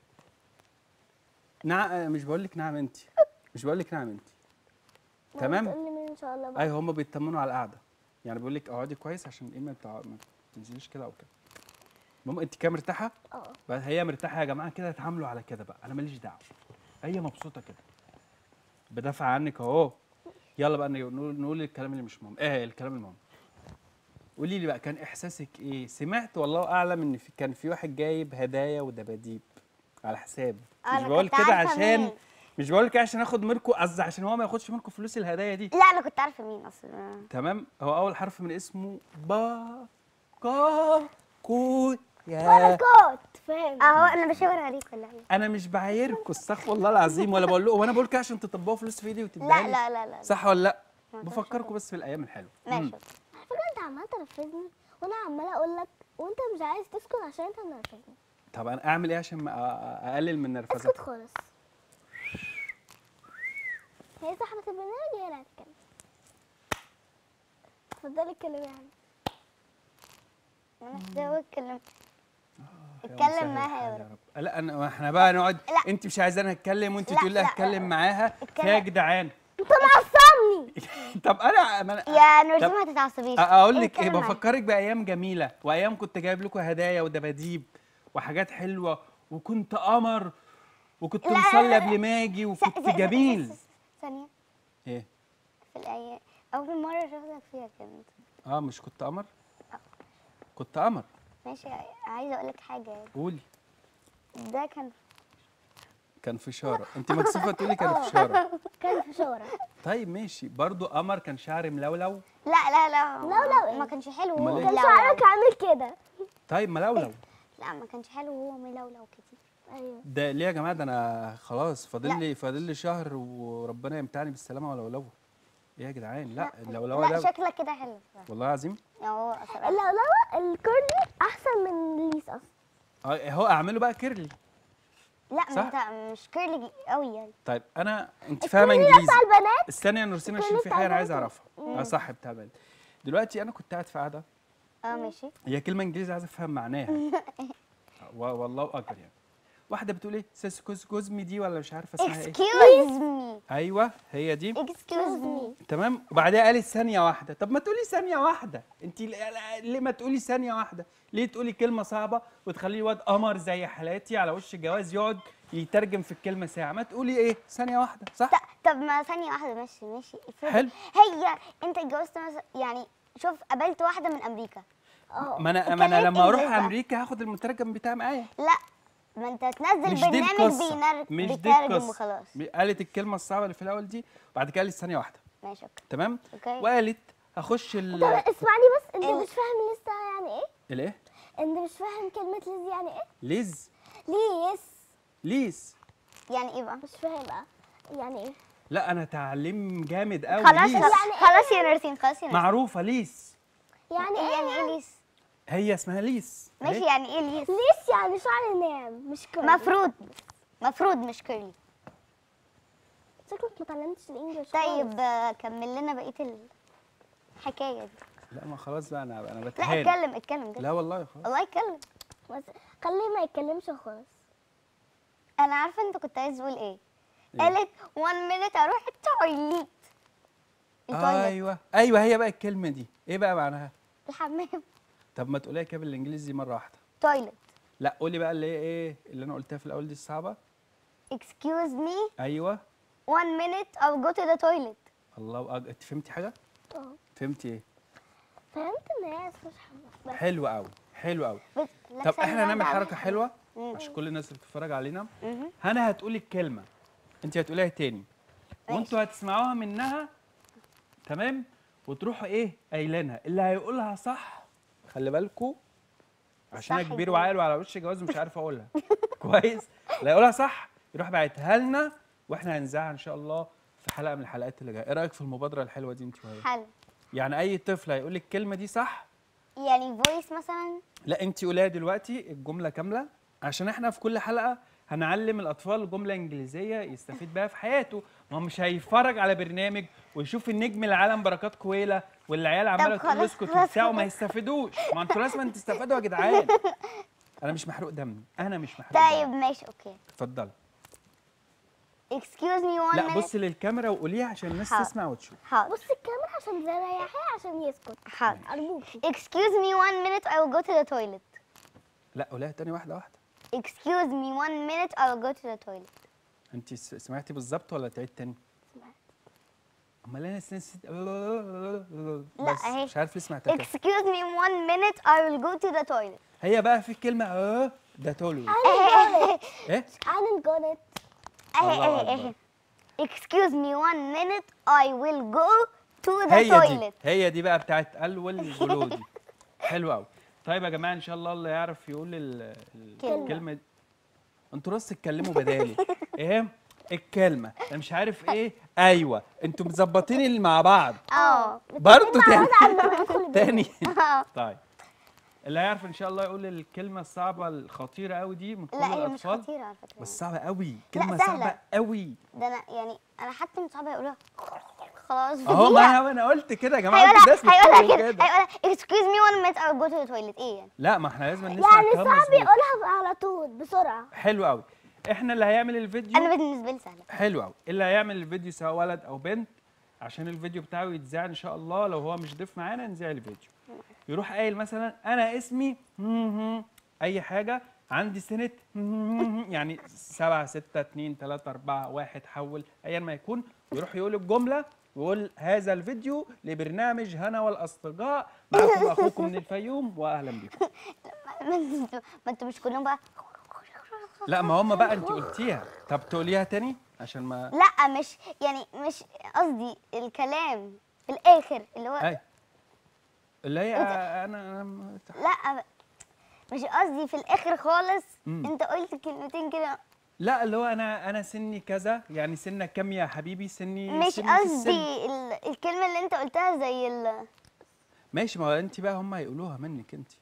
نعم مش بقول لك نعم انت مش بقول لك نعم انت تمام تقولي مين ان شاء الله بقى ايوه هم بيطمنوا على القعده يعني بيقول لك اقعدي كويس عشان ايه ما بتاع- ما تنزليش كده او كده المهم انت كده مرتاحه اه بقى هي مرتاحه يا جماعه كده اتعاملوا على كده بقى انا ماليش دعوه هي مبسوطه كده بدافع عنك اهو يلا بقى نقول نقول الكلام اللي مش مهم ايه الكلام المهم قولي لي بقى كان احساسك ايه سمعت والله اعلم ان في كان في واحد جايب هدايا ودباديب على حساب مش أنا بقول كنت كده عارفة عشان مين. مش بقول كده عشان اخد منكم قصدي عشان هو ما ياخدش منكم فلوس الهدايا دي لا انا كنت عارفه مين اصلا تمام هو اول حرف من اسمه با كا كو يا بركات فاهم اهو انا بشاور عليك ولا ايه انا مش بعايركم استغفر الله العظيم ولا بقول له وانا بقول كده عشان تطبقوا فلوس في ايدي وتديها لا لي؟ لا لا لا صح ولا لا ما بفكركم بس في الايام الحلوه ماشي مم. على فكره انت عمال تنرفزني وانا عماله اقول لك وانت مش عايز تسكت عشان انت منرفزني طب انا اعمل ايه عشان ما أ- أ- اقلل من اسكت نرفزتك خالص هي صاحبة البرنامج هي اللي هتتكلم اتفضلي اتكلمي يعني انا ده اتكلم يا اتكلم مسهل معاها يا الحال رب. رب لا انا احنا بقى نقعد لا. انت مش عايزاني اتكلم وانت لا، تقول لي لا. اتكلم معاها اتكلم. يا جدعان انت معصبني طب انا ما أنا- يا نورسين طب ما تتعصبيش أ- اقول لك ايه اتكلم معايا. بفكرك بايام جميله وايام كنت جايب لكم هدايا ودباديب وحاجات حلوه وكنت قمر وكنت لا، لا، مصلي لا. قبل ما اجي س- وكنت س- س- جميل س- ثانيه ايه في الايام اول مره شفتك فيها كانت اه مش كنت قمر كنت قمر ماشي عايزه اقول لك حاجه قولي ده كان كان في شاره انت مكسوفه تقولي كان في شاره كان في شورى طيب ماشي برضو قمر كان شعري ملولو لا لا لا لا، لا، ما كانش حلو أمال وهو إيه؟ كان ملولو. شعرك عامل كده طيب ملولو لا ما كانش حلو وهو ملولو كتير ايوه ده ليه يا جماعه ده انا خلاص فاضل لا. لي فاضل لي شهر وربنا يمتعني بالسلامه ولولو ايه يا جدعان لا اللولو لا ده شكلك كده حلو والله العظيم هو أصلاً- اللولوة الكورني احسن من ليس اصلا اه هو اعمله بقى كيرلي لا صح؟ ما انت مش كيرلي قوي يعني طيب انا انت فاهمه الكورني انجليزي بتاع البنات استني يا نورسين عشان الكورني في بتاع حاجه انا عايز البنات. اعرفها اه صح بتاع البنات دلوقتي انا كنت قاعد في قاعده اه ماشي هي كلمه انجليزي عايز افهم معناها و- والله اكبر يعني واحده بتقول ايه سيسكوز جوزمي دي ولا مش عارفه اسمها ايه excuse me ايوه هي دي excuse me تمام وبعدها قالت ثانيه واحده طب ما تقولي ثانيه واحده انت ليه ما تقولي ثانيه واحده ليه تقولي كلمه صعبه وتخلي الواد قمر زي حالاتي على وش الجواز يقعد يترجم في الكلمه ساعه ما تقولي ايه ثانيه واحده صح ط- طب ما ثانية واحدة ماشي ماشي افرض حلو. هي انت اتجوزت مثلا يعني شوف قابلت واحدة من امريكا ما انا ما انا اتكلمت لما اروح إنجليزي بقى. امريكا هاخد المترجم بتاعي معايا لا ما انت تنزل مش دي برنامج القصه بينر... مش دي بيترجم القصه وخلاص قالت الكلمه الصعبه اللي في الاول دي وبعد كده قالت ثانيه واحده ماشي اوكي تمام اوكي وقالت هخش ال طب اسمعني بس انت ال- مش فاهم لسه يعني ايه الايه انت مش فاهم كلمة ليز يعني ايه ليز ليس ليز يعني ايه بقى مش فاهم بقى يعني ايه لا انا تعليم جامد قوي خلاص ليز خلاص خلاص يا نورسين خلاص يا نورسين معروفه ليس يعني ايه ايه يعني ايه ليس هي اسمها ليس ماشي أهي. يعني ايه ليس ليس يعني شعر نام مش كوري مفروض مفروض مش كيرلي شكلك ما اتعلمتش الانجليش طيب آه، كمل لنا بقية الحكاية دي لا ما خلاص بقى انا انا لا بتهان اتكلم اتكلم كده لا والله خلاص الله يتكلم بس خليه ما يتكلمش خالص انا عارفة انت كنت عايز تقول ايه إيه؟ قالت 1 minute اروح التويليت التويلت ايوه ايوه هي بقى الكلمه دي ايه بقى معناها الحمام طب ما تقوليها كده بالانجليزي مره واحده تويلت لا قولي بقى اللي هي ايه اللي انا قلتها في الاول دي الصعبه excuse me ايوه one minute I'll go to the toilet الله أج... انت فهمتي حاجه اه فهمتي ايه فهمت ان هي اسمها بس حلو قوي حلو قوي بس لا طب ثانية احنا هنعمل واحدة. حركه حلوه مم. عشان كل الناس اللي بتتفرج علينا مهم. هنا هتقولي الكلمه انت هتقوليها تاني ماشي. وانتوا هتسمعوها منها تمام وتروحوا ايه قايلينها اللي هيقولها صح خلي بالكوا عشان انا صح كبير كده. وعاقل وعلى وش جواز مش عارف اقولها كويس اللي هيقولها صح يروح باعتها لنا واحنا هنذاعها ان شاء الله في حلقه من الحلقات اللي جايه ايه رايك في المبادره الحلوه دي انت وهي حلو يعني اي طفل هيقول الكلمه دي صح يعني فويس مثلا لا انت قوليها دلوقتي الجمله كامله عشان احنا في كل حلقه هنعلم الاطفال جمله انجليزيه يستفيد بيها في حياته ما هو مش هيتفرج على برنامج ويشوف النجم العالم بركات كويله والعيال عماله تقول خلاص، اسكت خلاص، وبتاع وما خلاص. يستفيدوش ما انتوا لازم تستفادوا يا جدعان انا مش محروق دمي انا مش محروق طيب دمي ماشي اوكي اتفضلي excuse me one لا minute بصي للكاميرا وقوليها عشان الناس حاضر. تسمع وتشوف حاضر بص الكاميرا عشان تريحيه عشان يسكت حاضر ارجوكي excuse me one minute I will go to the toilet لا قوليها تاني واحده واحده excuse me one minute I will go to the toilet انت س- سمعتي بالظبط ولا تعيد تاني امال انا نسيت بس أهي. مش عارف ليه سمعتها كده excuse me one minute I will go to the toilet هي بقى في كلمة اه ده تولو ايه؟ انا جونت اهي الله اهي أكبر. اهي excuse me one minute I will go to the هي دي toilet هي دي بقى بتاعت ال والجلو دي حلو قوي طيب يا جماعة ان شاء الله اللي يعرف يقول ال- ال- كلمة. الكلمة دي انتوا بس تتكلموا بدالي ايه؟ الكلمة انا مش عارف ايه ايوه انتوا مظبطين اللي مع بعض اه برضه تاني تاني آه. طيب اللي هيعرف ان شاء الله يقول الكلمة الصعبة الخطيرة قوي دي من كل لا هي مش الاطفال خطيرة على فكرة بس صعبة قوي كلمة سهلة. صعبة قوي ده انا يعني انا حتى من صحابي هيقولها خلاص اهو ما انا أنا قلت كده يا جماعه انتوا هيقولها الناس هيقولها بتقولوا كده هيقولها excuse me one minute I will go to the toilet ايه يعني لا ما احنا لازم نسمع يعني كلام صعب مظبوط يقولها على طول بسرعه حلو قوي احنا اللي هيعمل الفيديو انا بالنسبة لي سهلة حلو قوي اللي هيعمل الفيديو سواء ولد او بنت عشان الفيديو بتاعه يتذاع ان شاء الله لو هو مش ضيف معانا نذاع الفيديو يروح قايل مثلا انا اسمي اي حاجه عندي سنه يعني سبعة ستة اتنين تلاتة أربعة واحد حول أيا ما يكون ويروح يقول الجملة ويقول هذا الفيديو لبرنامج هنا والأصدقاء معكم أخوكم من الفيوم وأهلا بكم ما انتوا ما انتوا مش كلهم بقى لا ما هم بقى أنت قلتيها طب تقوليها تاني عشان ما لا مش يعني مش قصدي الكلام في الاخر اللي هو أي اللي هي أنا أنا لا مش قصدي في الاخر خالص مم. انت قلت كلمتين كده لا اللي هو انا انا سني كذا يعني سنك كام يا حبيبي سني مش سني في السن. قصدي ال- الكلمه اللي انت قلتها زي ال ماشي ما هو انت بقى هم هيقولوها منك انت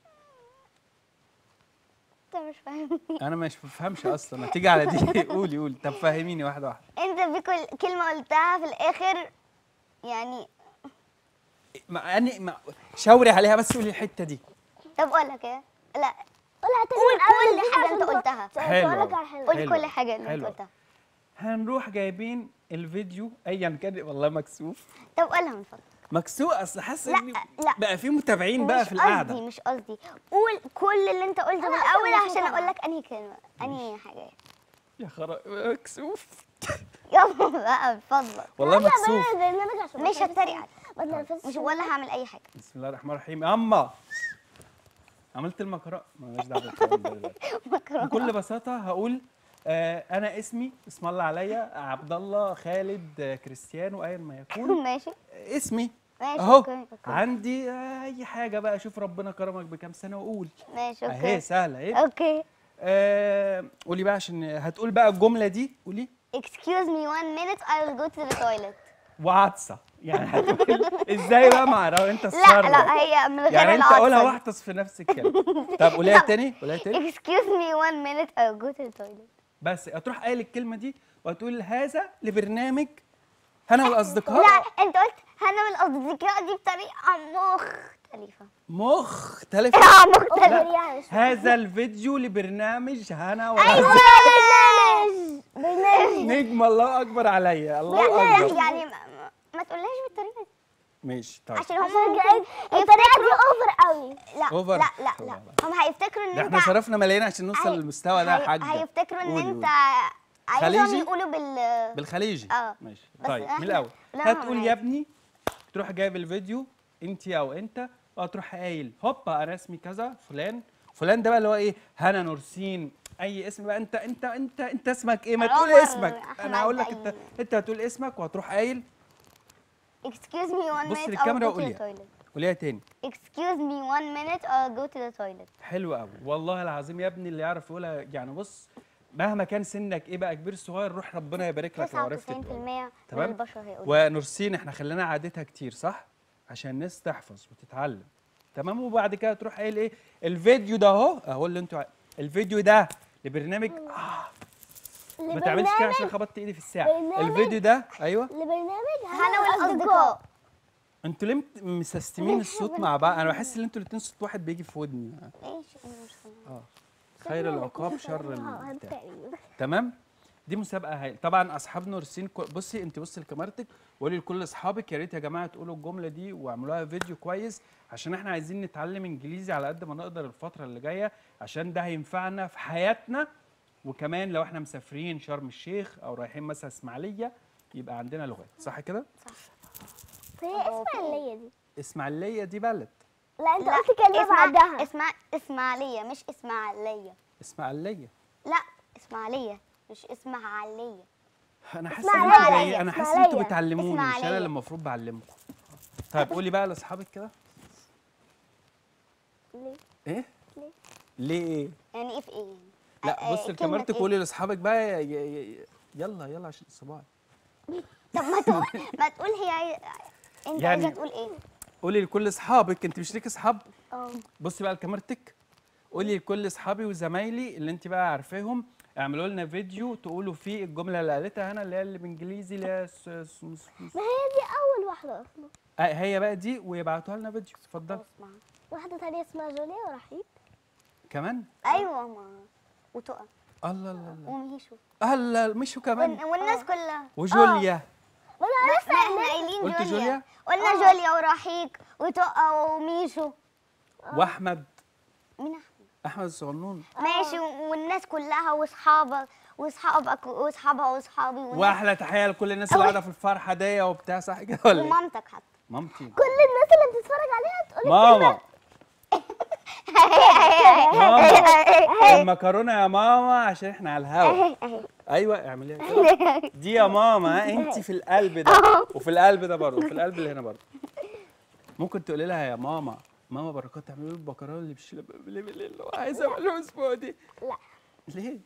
انت مش فاهمني انا مش بفهمش اصلا هتيجي على دي قولي قولي طب فهميني واحده واحده انت في كل كلمه قلتها في الاخر يعني ما أني ما شاوري عليها بس قولي الحته دي طب قولها كده لا قولها تاني قول من أول كل دي حاجة عشان انت تقول- قلتها. حلو تقولك أوي. على حلو قول حلو كل أوي. حاجه اللي انت حلو. قلتها هنروح جايبين الفيديو ايا كان والله مكسوف طب قولها من فضلك مكسوف اصل حاسس لا، إن لا. بقى في متابعين بقى مش في القعده قصدي مش قصدي قول كل اللي انت قلته من أنا الاول أصلاً عشان مش اقول لك انهي كلمه انهي حاجه يا خرا مكسوف يلا بقى بفضلك والله لا، مكسوف بلاش برنامج عشان مش هتريق عليك ما تنرفزش مش ولا هعمل اي حاجه بسم الله الرحمن الرحيم اما عملت المكرونه مالناش دعوه بالكلام ده دلوقتي. مكرونه بكل بساطه هقول آه انا اسمي اسم الله عليا عبد الله خالد آه، كريستيانو ايا ما يكون ماشي آه، اسمي ماشي اهو اوكي اوكي عندي آه، اي حاجه بقى شوف ربنا كرمك بكام سنه وقول ماشي اهي اوكي سهله اهي اوكي آه قولي بقى عشان هتقول بقى الجمله دي قولي excuse me one minute I will go to the toilet وعطسه يعني هتقول ازاي بقى مع لو انت لا الصرف لا هي من غير يعني انت العطسة قولها دي. واحتص في نفس الكلمه طب قوليها تاني قوليها تاني excuse me one minute I will go to the toilet بس هتروح قايل الكلمه دي وهتقول هذا لبرنامج هنا والاصدقاء لا انت قلت هنا من الاصدقاء دي بطريقه مختلفه مختلف اه مختلفه يعني هذا الفيديو لبرنامج هنا والاصدقاء برنامج نجم الله اكبر عليا الله لا اكبر يعني ما, ما- ما تقولهاش بالطريقه دي ماشي طيب عشان هم عشان ممكن كده الطريقه دي اوفر قوي لا أوفر. لا لا لا هم هيفتكروا ان ده انت احنا صرفنا ملايين عشان نوصل هي- للمستوى ده يا هي- حاجه هيفتكروا ان قولي، انت قولي. عايزهم خليجي؟ يقولوا بال بالخليجي اه. ماشي بس طيب من احنا- الاول لا، هتقول هم يا ابني تروح جايب الفيديو انت او انت وهتروح قايل هوبا انا اسمي كذا فلان فلان ده بقى اللي هو ايه هنا نورسين اي اسم بقى انت انت انت انت اسمك ايه ما تقول عمر اسمك أحمد انا هقول لك انت أي. انت هتقول اسمك وهتروح قايل excuse me one بص minute للكاميرا I'll go to the وقوليها. toilet قوليها تاني excuse me one minute I'll go to the toilet حلو قوي والله العظيم يا ابني اللي يعرف يقولها يعني بص مهما كان سنك ايه بقى كبير صغير روح ربنا يبارك لك لو عرفت 99% تقولها. من تمام؟ البشر هيقولوا ونورسين احنا خلينا عادتها كتير صح عشان الناس تحفظ وتتعلم تمام وبعد كده تروح قايل ايه الفيديو ده اهو اهو اللي انتوا ع- الفيديو ده لبرنامج آه ما تعملش كده عشان خبطت ايدي في الساعه برنامج؟ الفيديو ده ايوه لبرنامج هنا والاصدقاء انتوا ليه مت- مسستمين الصوت مع بعض انا بحس ان انتوا الاتنين صوت واحد بيجي في ودني ماشي أنا مش فاهمة. خير العقاب شر البتاع البتاع تمام دي مسابقه هاي طبعا اصحاب نورسين كو- بصي انت بصي لكاميرتك وقولي لكل اصحابك يا ريت يا جماعه تقولوا الجمله دي واعملوها فيديو كويس عشان احنا عايزين نتعلم انجليزي على قد ما نقدر الفتره اللي جايه عشان ده هينفعنا في حياتنا وكمان لو احنا مسافرين شرم الشيخ او رايحين مثلا اسماعيليه يبقى عندنا لغات صح كده هي اسماعيليه دي اسماعيليه دي بلد لا انت لا قلت كلمه اسمع بعدها اسمع اسماعيليه مش اسماعيليه اسماعيليه لا اسماعيليه مش اسماعيليه انا حاسس اسماعيلية. ان انتوا جاي- انا حاسس ان انتوا اسماعيلية. بتعلموني مش انا اسماعيلية. اللي المفروض بعلمكم طيب قولي بقى لاصحابك كده ليه؟ ايه ليه؟ ليه ايه يعني ايه في ايه لا آه، بص كلمة لكاميرتك إيه؟ وقولي لاصحابك بقى ي- ي- ي- يلا يلا عشان الصباح طب ما تقول ما تقول هي عاي... انت يعني- عايزه تقول ايه قولي لكل اصحابك انت مش ليك اصحاب اه بصي بقى لكاميرتك قولي لكل اصحابي وزمايلي اللي انت بقى عارفاهم اعملوا لنا فيديو تقولوا فيه الجمله اللي قالتها هنا اللي هي اللي بالانجليزي اللي هي س- س- س- ما هي دي اول واحده اصلا آه، هي بقى دي ويبعتوها لنا فيديو اتفضل اسمع واحده تانية اسمها جوليا ورحيب كمان ايوه ما وتقى الله الله الله ومهيشو الله مشوا كمان والن- والناس كلها وجوليا ما انا ما احنا قايلين قلت جوليا جوليا؟ قلنا جوليا ورحيق وتقى وميشو واحمد مين احمد احمد الصغنون ماشي والناس كلها واصحابك واصحابك واصحابها واصحابي والناس- واحلى تحيه لكل الناس اللي قاعده في الفرحه دي وبتاع صح كده ولا ايه ومامتك حتى مامتي كل الناس اللي بتتفرج عليها تقول ماما ماما المكرونه يا ماما عشان احنا على الهوا ايوه اعمليها كده. دي يا ماما ها، انت في القلب ده وفي القلب ده برضه وفي القلب اللي هنا برضه ممكن تقولي لها يا ماما ماما بركات تعملي له البكرونه اللي مش اللي اللي هو عايزه اعمله اسبوع دي لا. ليه؟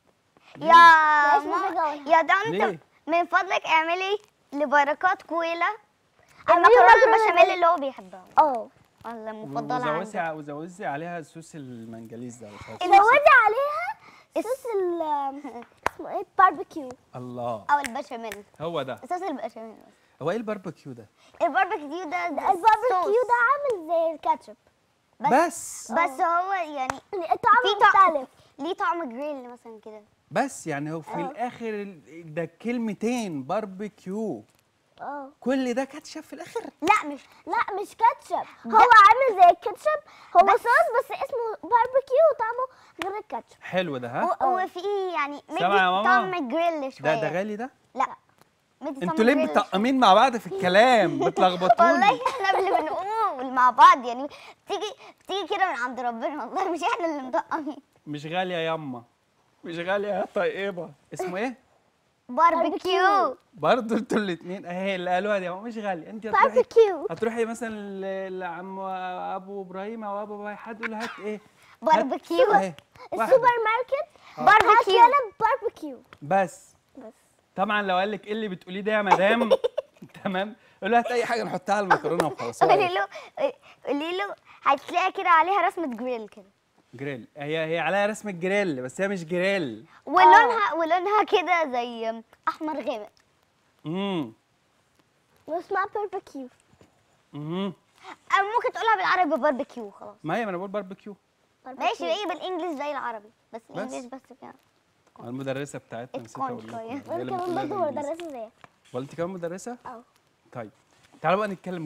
يا مش محتاجة ماما أقولها. يا طنط ليه؟ من فضلك اعملي لبركات كويلة اعملي المكرونه مكرونة البشاميل اللي هو بيحبها اه والله مفضله وزوزي عنده وزوزي عليها صوص المنجليز ده مش عارف زودي عليها صوص ال اسمه ايه باربيكيو الله او البشاميل هو ده صوص البشاميل بس هو ايه الباربيكيو ده الباربيكيو ده, ده الباربيكيو صوص. ده عامل زي الكاتشب بس بس هو يعني الطعم في طعم مختلف ليه طعم جريل مثلا كده بس يعني هو في الاخر ال- ده كلمتين باربيكيو اه كل ده كاتشب في الاخر لا مش لا مش كاتشب هو عامل زي الكاتشب هو صوص بس اسمه باربيكيو طعمه غير الكاتشب حلو ده ها و- وفي يعني مدي سامعة يا ماما؟ طعم جريل شويه ده ده غالي ده لا مدي طعم انتوا ليه جريل مطقمين مع بعض في الكلام بتلخبطوني والله احنا اللي بنقول مع بعض يعني تيجي تيجي كده من عند ربنا والله مش احنا اللي مطقمين مش غاليه ياما مش غاليه يا طيبه اسمه ايه باربيكيو برضه انتوا الاثنين اهي اللي قالوها دي هو مش غالي انت هتروحي باربيكيو هتروحي مثلا ل- لعم ابو ابراهيم او ابو باي حد يقول له هات ايه باربيكيو اهي واحدة. السوبر ماركت باربيكيو. هات لنا باربيكيو بس بس طبعا لو قال لك ايه اللي بتقوليه ده يا مدام تمام قول له هات اي حاجه نحطها على المكرونه وخلاص هو قولي عارف. له قولي له هتلاقي كده عليها رسمه جريل كده جريل هي هي عليها رسمه جريل بس هي مش جريل ولونها ولونها كده زي احمر غامق امم واسمها باربيكيو امم او ممكن تقولها بالعربي باربيكيو خلاص ما هي ما انا بقول باربيكيو ماشي ايه بالانجلش زي العربي بس الانجلش بس كده المدرسه بتاعتنا نسيت اتقن اقول لكم شوية. هي وانا اللي كمان بتقول لنا برضه الإنجليزي. مدرسه زيك ولا انت كمان مدرسه اه طيب تعالوا بقى نتكلم جد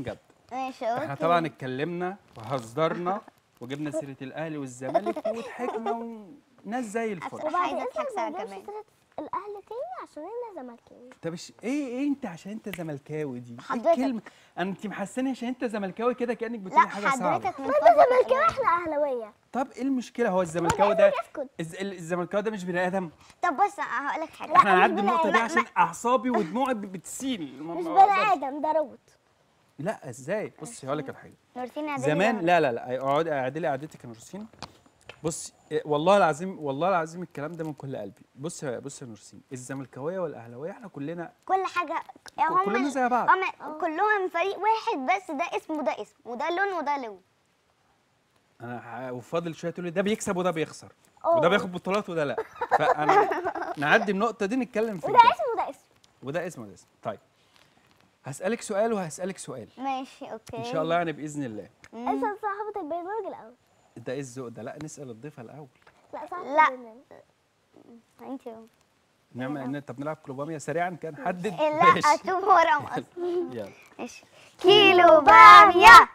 ماشي اوكي احنا طبعا اتكلمنا وهزرنا وجبنا سيره الاهلي والزمالك وضحكنا وناس زي الفل عايزة وبعدين أضحك انت ساعة ما تجيبش كمان. سيرة الاهلي تاني عشان انا زملكاوي طب إيش- ايه ايه انت عشان انت زملكاوي دي؟ إيه حضرتك. الكلمه انت محسني عشان انت زملكاوي كده كانك بتقولي لا حاجه صعبه حضرتك من انت فضلك زملكاوي احنا اهلاويه طب ايه المشكله هو الزملكاوي ده اسكت الز- ال- الزملكاوي ده مش بني ادم طب بص هقول لك حاجه احنا مش هنعدي بني النقطه دي آدم. عشان اعصابي ودموعي ب- بتسيل ما- مش ما بني أقدرش. ادم ده روبوت لا ازاي بصي هقول لك على حاجه نورتين عادل زمان لا لا لا اقعدي اعدلي قعدتك يا نورسين بصي إيه، والله العظيم والله العظيم الكلام ده من كل قلبي بصي يا بصي يا نورسين الزملكاويه والاهلاويه احنا كلنا كل حاجه يعني هم كلنا زي بعض. هم كلهم فريق واحد بس ده اسم وده اسم وده لون وده لون انا ح- وفاضل شويه تقول لي ده بيكسب وده بيخسر وده بياخد بطولات وده لا فانا نعدي النقطه دي نتكلم في وده الجد. اسم وده اسم وده اسم وده اسم طيب هسالك سؤال وهسالك سؤال ماشي اوكي ان شاء الله يعني باذن الله انت صاحبة البرنامج الاول ده ايه الذوق ده لا نسال الضيفه الاول لا صاحبة لا. البرنامج انت نعمل طب نلعب كلوباميا سريعا كان حدد لا ماشي. اشوف ورا مقص يلا ماشي كيلو باميه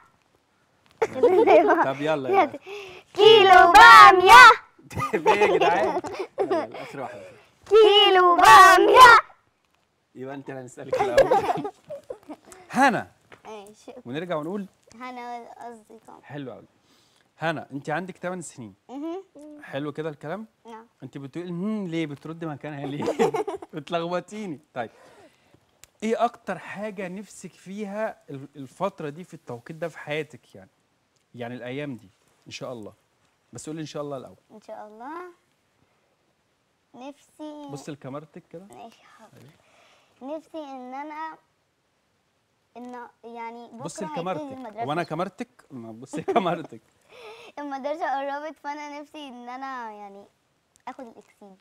طب يلا يلا كيلو باميه ايه يا جدعان يلا، يلا، اخر واحده كيلو باميه يبقى انت اللي هنسالك الاول هنا ماشي ونرجع ونقول هنا والاصدقاء حلو قوي هنا انت عندك 8 سنين مهم. حلو كده الكلام نعم انت بتقولي هم ليه بترد مكانها ليه بتلخبطيني طيب ايه اكتر حاجه نفسك فيها ال- الفتره دي في التوقيت ده في حياتك يعني يعني الايام دي ان شاء الله بس قولي ان شاء الله الاول ان شاء الله نفسي بص لكاميرتك كده ماشي حاضر نفسي ان انا ان يعني بكره بص هيبتدي لكاميرتك المدرسة. وانا كاميرتك ما بص لكاميرتك المدرسه قربت فانا نفسي ان انا يعني اخد الاكسيد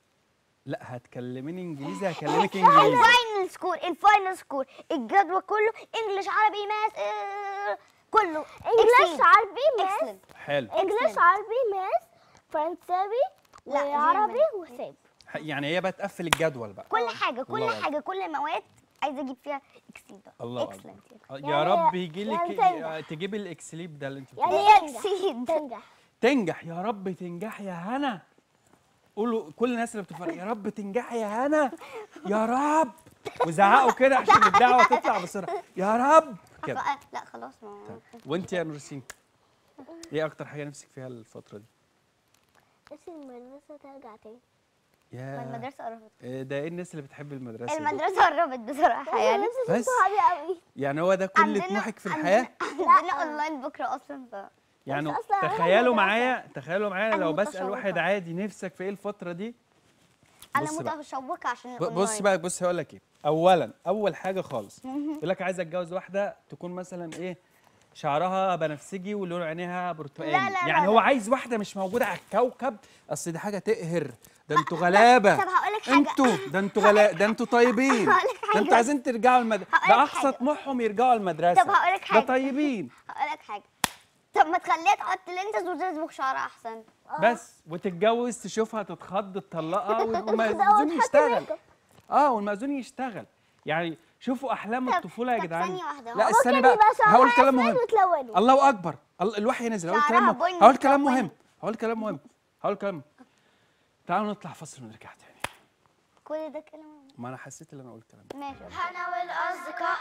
لا هتكلميني انجليزي هكلمك انجليزي الفاينل سكور الفاينل سكور الجدول كله انجلش عربي ماس آه، كله انجلش عربي ماس اكسلنت حلو انجلش عربي ماس فرنساوي لا، وعربي جيرمان. وحساب ح- يعني هي بقى تقفل الجدول بقى كل حاجه كل الله حاجه كل المواد عايزه اجيب فيها اكسيد الله أكبر. اكسلنت آه، يعني يا رب يجي يعني لك تنجح. تجيبي الاكسليب ده اللي انت يعني بتقوليه. تنجح اكسيد تنجح تنجح يا رب تنجح يا هنا قولوا كل الناس اللي بتتفرج يا رب تنجح يا هنا يا رب وزعقوا كده عشان الدعوه تطلع بسرعه يا رب كده آه، لا خلاص ما وانت يا نورسين ايه اكتر حاجه نفسك فيها الفتره دي نفسي المدرسة ترجع تاني ما يا المدرسه قربت إيه ده ايه الناس اللي بتحب المدرسه دي؟ المدرسه قربت بصراحه يعني نفسي اشوف بس صحابي قوي يعني هو ده كل عندنا- طموحك في عندنا- الحياه عندنا اونلاين بكره اصلا ف يعني بس أصلاً أنا تخيلوا مدرسة. معايا تخيلوا معايا أنا لو بسال متشوقة. واحد عادي نفسك في ايه الفتره دي انا بص بقى. متشوقه عشان ب- بص الأونلاين. بقى بص هقول لك ايه اولا اول حاجه خالص يقول لك عايز اتجوز واحده تكون مثلا ايه شعرها بنفسجي ولون عينيها برتقالي لا، لا، يعني لا، هو لا. عايز واحده مش موجوده على الكوكب اصل دي حاجه تقهر ده انتوا غلابه طب هقول لك حاجه انتوا ده انتوا غلا ده انتوا طيبين هقول لك ده حاجة. انتوا عايزين ترجعوا المدرسه هقول ده لك اقصى حاجة. طموحهم يرجعوا المدرسه طب هقول لك ده حاجة. طيبين هقول لك حاجه طب ما تخليها تحط لينسز وتصبغ شعرها احسن بس وتتجوز تشوفها تتخض تطلقها والمأذون وتحط يشتغل ميك اب. اه والمأذون يشتغل يعني شوفوا احلام طب- الطفوله يا طب جدعان ثانية واحدة، لا هو استني ممكن بقى يبقى شعرها هقول كلام أسود مهم وتلونه. الله اكبر الله- الوحي نزل هقول كلام شعرها مهم بني هقول كلام ملون. مهم هقول كلام مهم هقول كلام مهم. تعالوا نطلع فاصل ونرجع تاني كل ده كلام ما انا حسيت ان انا قلت كلام ماشي هنا والأصدقاء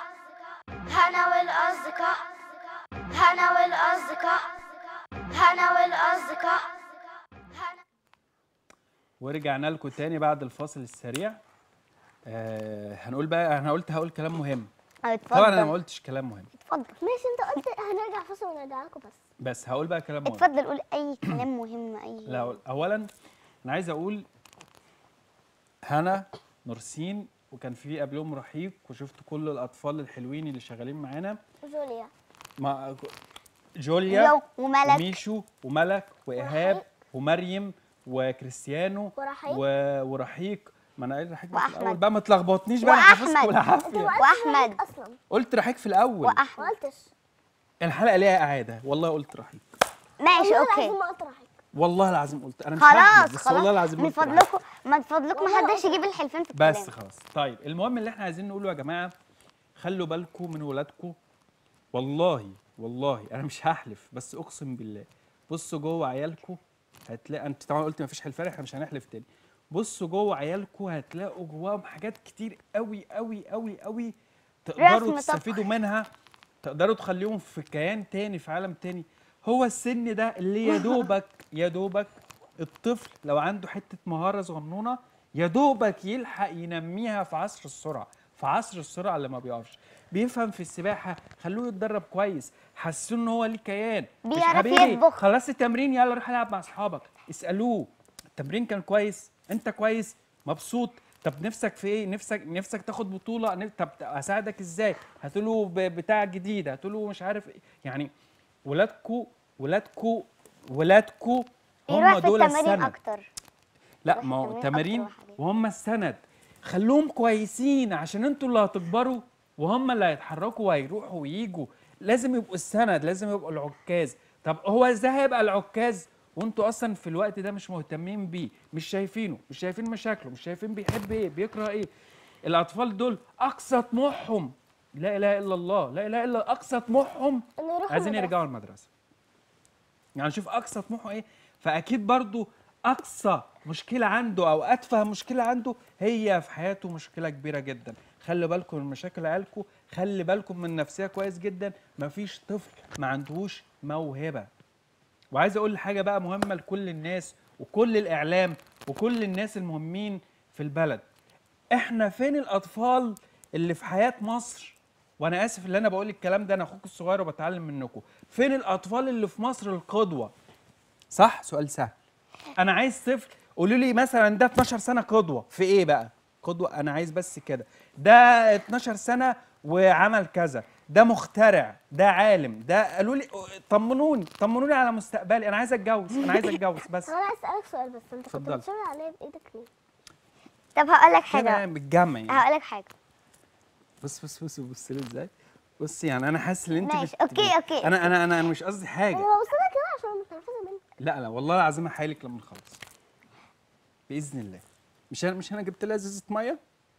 هنا والأصدقاء هنا والأصدقاء هنا والأصدقاء هنا ورجعنا لكم تاني بعد الفاصل السريع آه هنقول بقى انا قلت هقول كلام مهم اتفضل طبعا انا ما قلتش كلام مهم اتفضل ماشي انت قلت هنرجع فاصل ونرجع لكم بس بس هقول بقى كلام مهم اتفضل قول اي كلام مهم اي لا اولا انا عايز اقول هنا نورسين وكان في قبلهم رحيق وشفت كل الاطفال الحلوين اللي شغالين معانا جوليا مع جوليا جو وملك وميشو وملك وايهاب ورحيق. ومريم وكريستيانو ورحيق. و... ورحيق ما انا قايل رحيق بقى في وأحمد. الاول بقى ما تلخبطنيش بقى انا حافظكم وأحمد. بالعافيه واحمد اصلا قلت رحيق في الاول ما واحمد قلتش الحلقه ليها اعاده والله قلت رحيق ماشي والله اوكي العظيم ما قلت رحيق والله العظيم قلت انا مش هحمد، خلاص بس والله خلاص العظيم من قلت رحيق. فضلكم من فضلكم ما والله حدش يجيب الحلفين في الكلام بس خلاص طيب المهم اللي احنا عايزين نقوله يا جماعه خلوا بالكم من ولادكم والله والله انا مش هحلف بس اقسم بالله بصوا جوه عيالكم هتلاقي انت طبعا قلت مفيش حلفان احنا مش هنحلف تاني بصوا جوه عيالكم هتلاقوا جواهم حاجات كتير قوي قوي قوي قوي تقدروا رسم طبخ. تستفيدوا منها تقدروا تخليهم في كيان تاني في عالم تاني هو السن ده اللي يا دوبك يا دوبك الطفل لو عنده حته مهاره صغنونه يا دوبك يلحق ينميها في عصر السرعه في عصر السرعه اللي ما بيقفش بيفهم في السباحه خلوه يتدرب كويس حسوه ان هو ليه كيان مش بيعرف حبيبي يطبخ. خلصت التمرين يلا روح العب مع اصحابك اسالوه التمرين كان كويس انت كويس مبسوط طب نفسك في ايه نفسك نفسك تاخد بطوله نف- طب اساعدك ازاي هاتوا ب- بتاع جديد هاتوا له مش عارف ايه يعني ولادكو ولادكو ولادكو هم يروح في دول التمارين السند اكتر لا يروح ما هو التمرين تمارين أكتر وحاجات. وهم السند خلوهم كويسين عشان انتوا اللي هتكبروا وهم اللي هيتحركوا وهيروحوا ويجوا لازم يبقوا السند لازم يبقوا العكاز طب هو ازاي هيبقى العكاز وانتوا اصلا في الوقت ده مش مهتمين بيه مش شايفينه مش شايفين مشاكله مش شايفين بيحب ايه بيكره ايه الاطفال دول اقصى طموحهم لا اله الا الله لا اله الا اقصى طموحهم انه يروح عايزين المدرسة. يرجعوا المدرسه يعني شوف اقصى طموحه ايه فاكيد برضو اقصى مشكله عنده او اتفه مشكله عنده هي في حياته مشكله كبيره جدا خلي بالكم من مشاكل عيالكم خلي بالكم من نفسيه كويس جدا مفيش طفل ما عندهوش موهبه وعايز اقول حاجه بقى مهمه لكل الناس وكل الاعلام وكل الناس المهمين في البلد احنا فين الاطفال اللي في حياه مصر وانا اسف اللي انا بقول الكلام ده انا اخوك الصغير وبتعلم منكم فين الاطفال اللي في مصر القدوه صح سؤال سهل انا عايز طفل قولوا لي مثلا ده 12 سنه قدوه في ايه بقى قدوه انا عايز بس كده ده 12 سنه وعمل كذا ده مخترع ده عالم ده قالوا لي طمنوني طمنوني على مستقبلي انا عايز اتجوز انا عايز اتجوز بس انا عايز اسالك سؤال بس انت كنت اتفضلي. بتشاور عليا بايدك ليه؟ طب هقول لك كده حاجه بتجمع يعني هقول لك حاجه بص بص بص بص لي ازاي بص يعني انا حاسس ان انت ماشي، بت- أوكي، أوكي. انا انا انا, أنا مش قصدي حاجه انا ببص لك كده عشان متنرفزه منك لا لا والله العظيم هحايلك لما نخلص باذن الله مش انا مش انا جبت لها ازازه ميه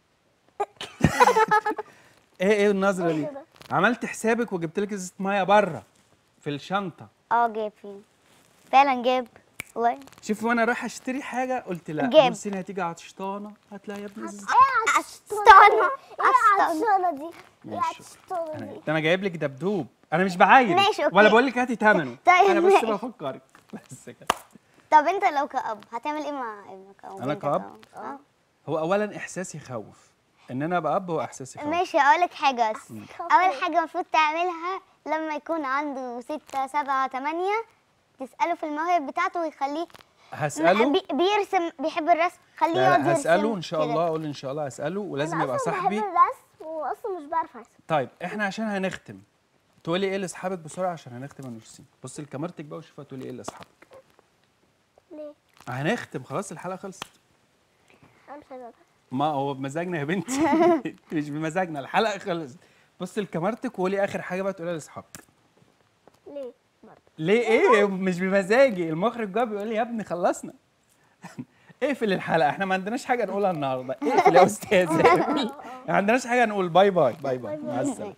ايه ايه النظره دي كده. عملت حسابك وجبت لك ازازه ميه بره في الشنطه اه جاب فيه فعلا جاب والله شوف وانا رايح اشتري حاجه قلت لا جاب. بصي هتيجي عطشانه هات لها يا ابني ازازه استنى ايه العطشانه دي؟ ايه ماشي. العطشانه انا دي؟ ده انا جايب لك دبدوب انا مش بعاير ماشي، أوكي. ولا بقول لك هاتي ثمنه طيب، انا بس ماشي. بفكرك بس كده طب انت لو كأب هتعمل ايه مع ابنك او أنا بنتك كأب؟ أو- اه هو اولا احساس يخوف ان انا ابقى اب هو احساس يخوف ماشي اقول لك حاجه بس اول حاجه المفروض تعملها لما يكون عنده ستة سبعة تمانية تسأله في المواهب بتاعته ويخليه هساله بي بيرسم بيحب الرسم خليه لا يقعد لا يرسم هساله ان شاء كده. الله اقول ان شاء الله هساله ولازم انا يبقى اصلا صاحبي بحب الرسم واصلا مش بعرف ارسم طيب احنا عشان هنختم تقولي ايه لاصحابك بسرعه عشان هنختم النورسين بصي لكاميرتك بقى وشوفها تقولي ايه لاصحابك ليه؟ هنختم خلاص الحلقه خلصت انا مش عايزه أرسم. ما هو بمزاجنا يا بنتي مش بمزاجنا الحلقه خلصت بصي لكاميرتك وقولي اخر حاجه بقى تقولها لاصحابك ليه؟ برضه ليه ايه مش بمزاجي المخرج جه بيقول لي يا ابني خلصنا اقفل الحلقه احنا ما عندناش حاجه نقولها النهارده اقفل يا استاذ اقفل. ما عندناش حاجه نقول باي باي باي باي مع السلامه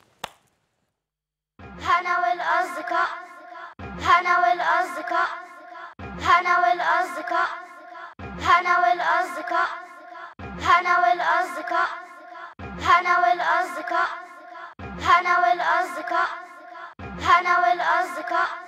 هنا والأصدقاء هنا والأصدقاء هنا والأصدقاء هنا والأصدقاء هنا والأصدقاء هنا والأصدقاء هنا والأصدقاء هنا والأصدقاء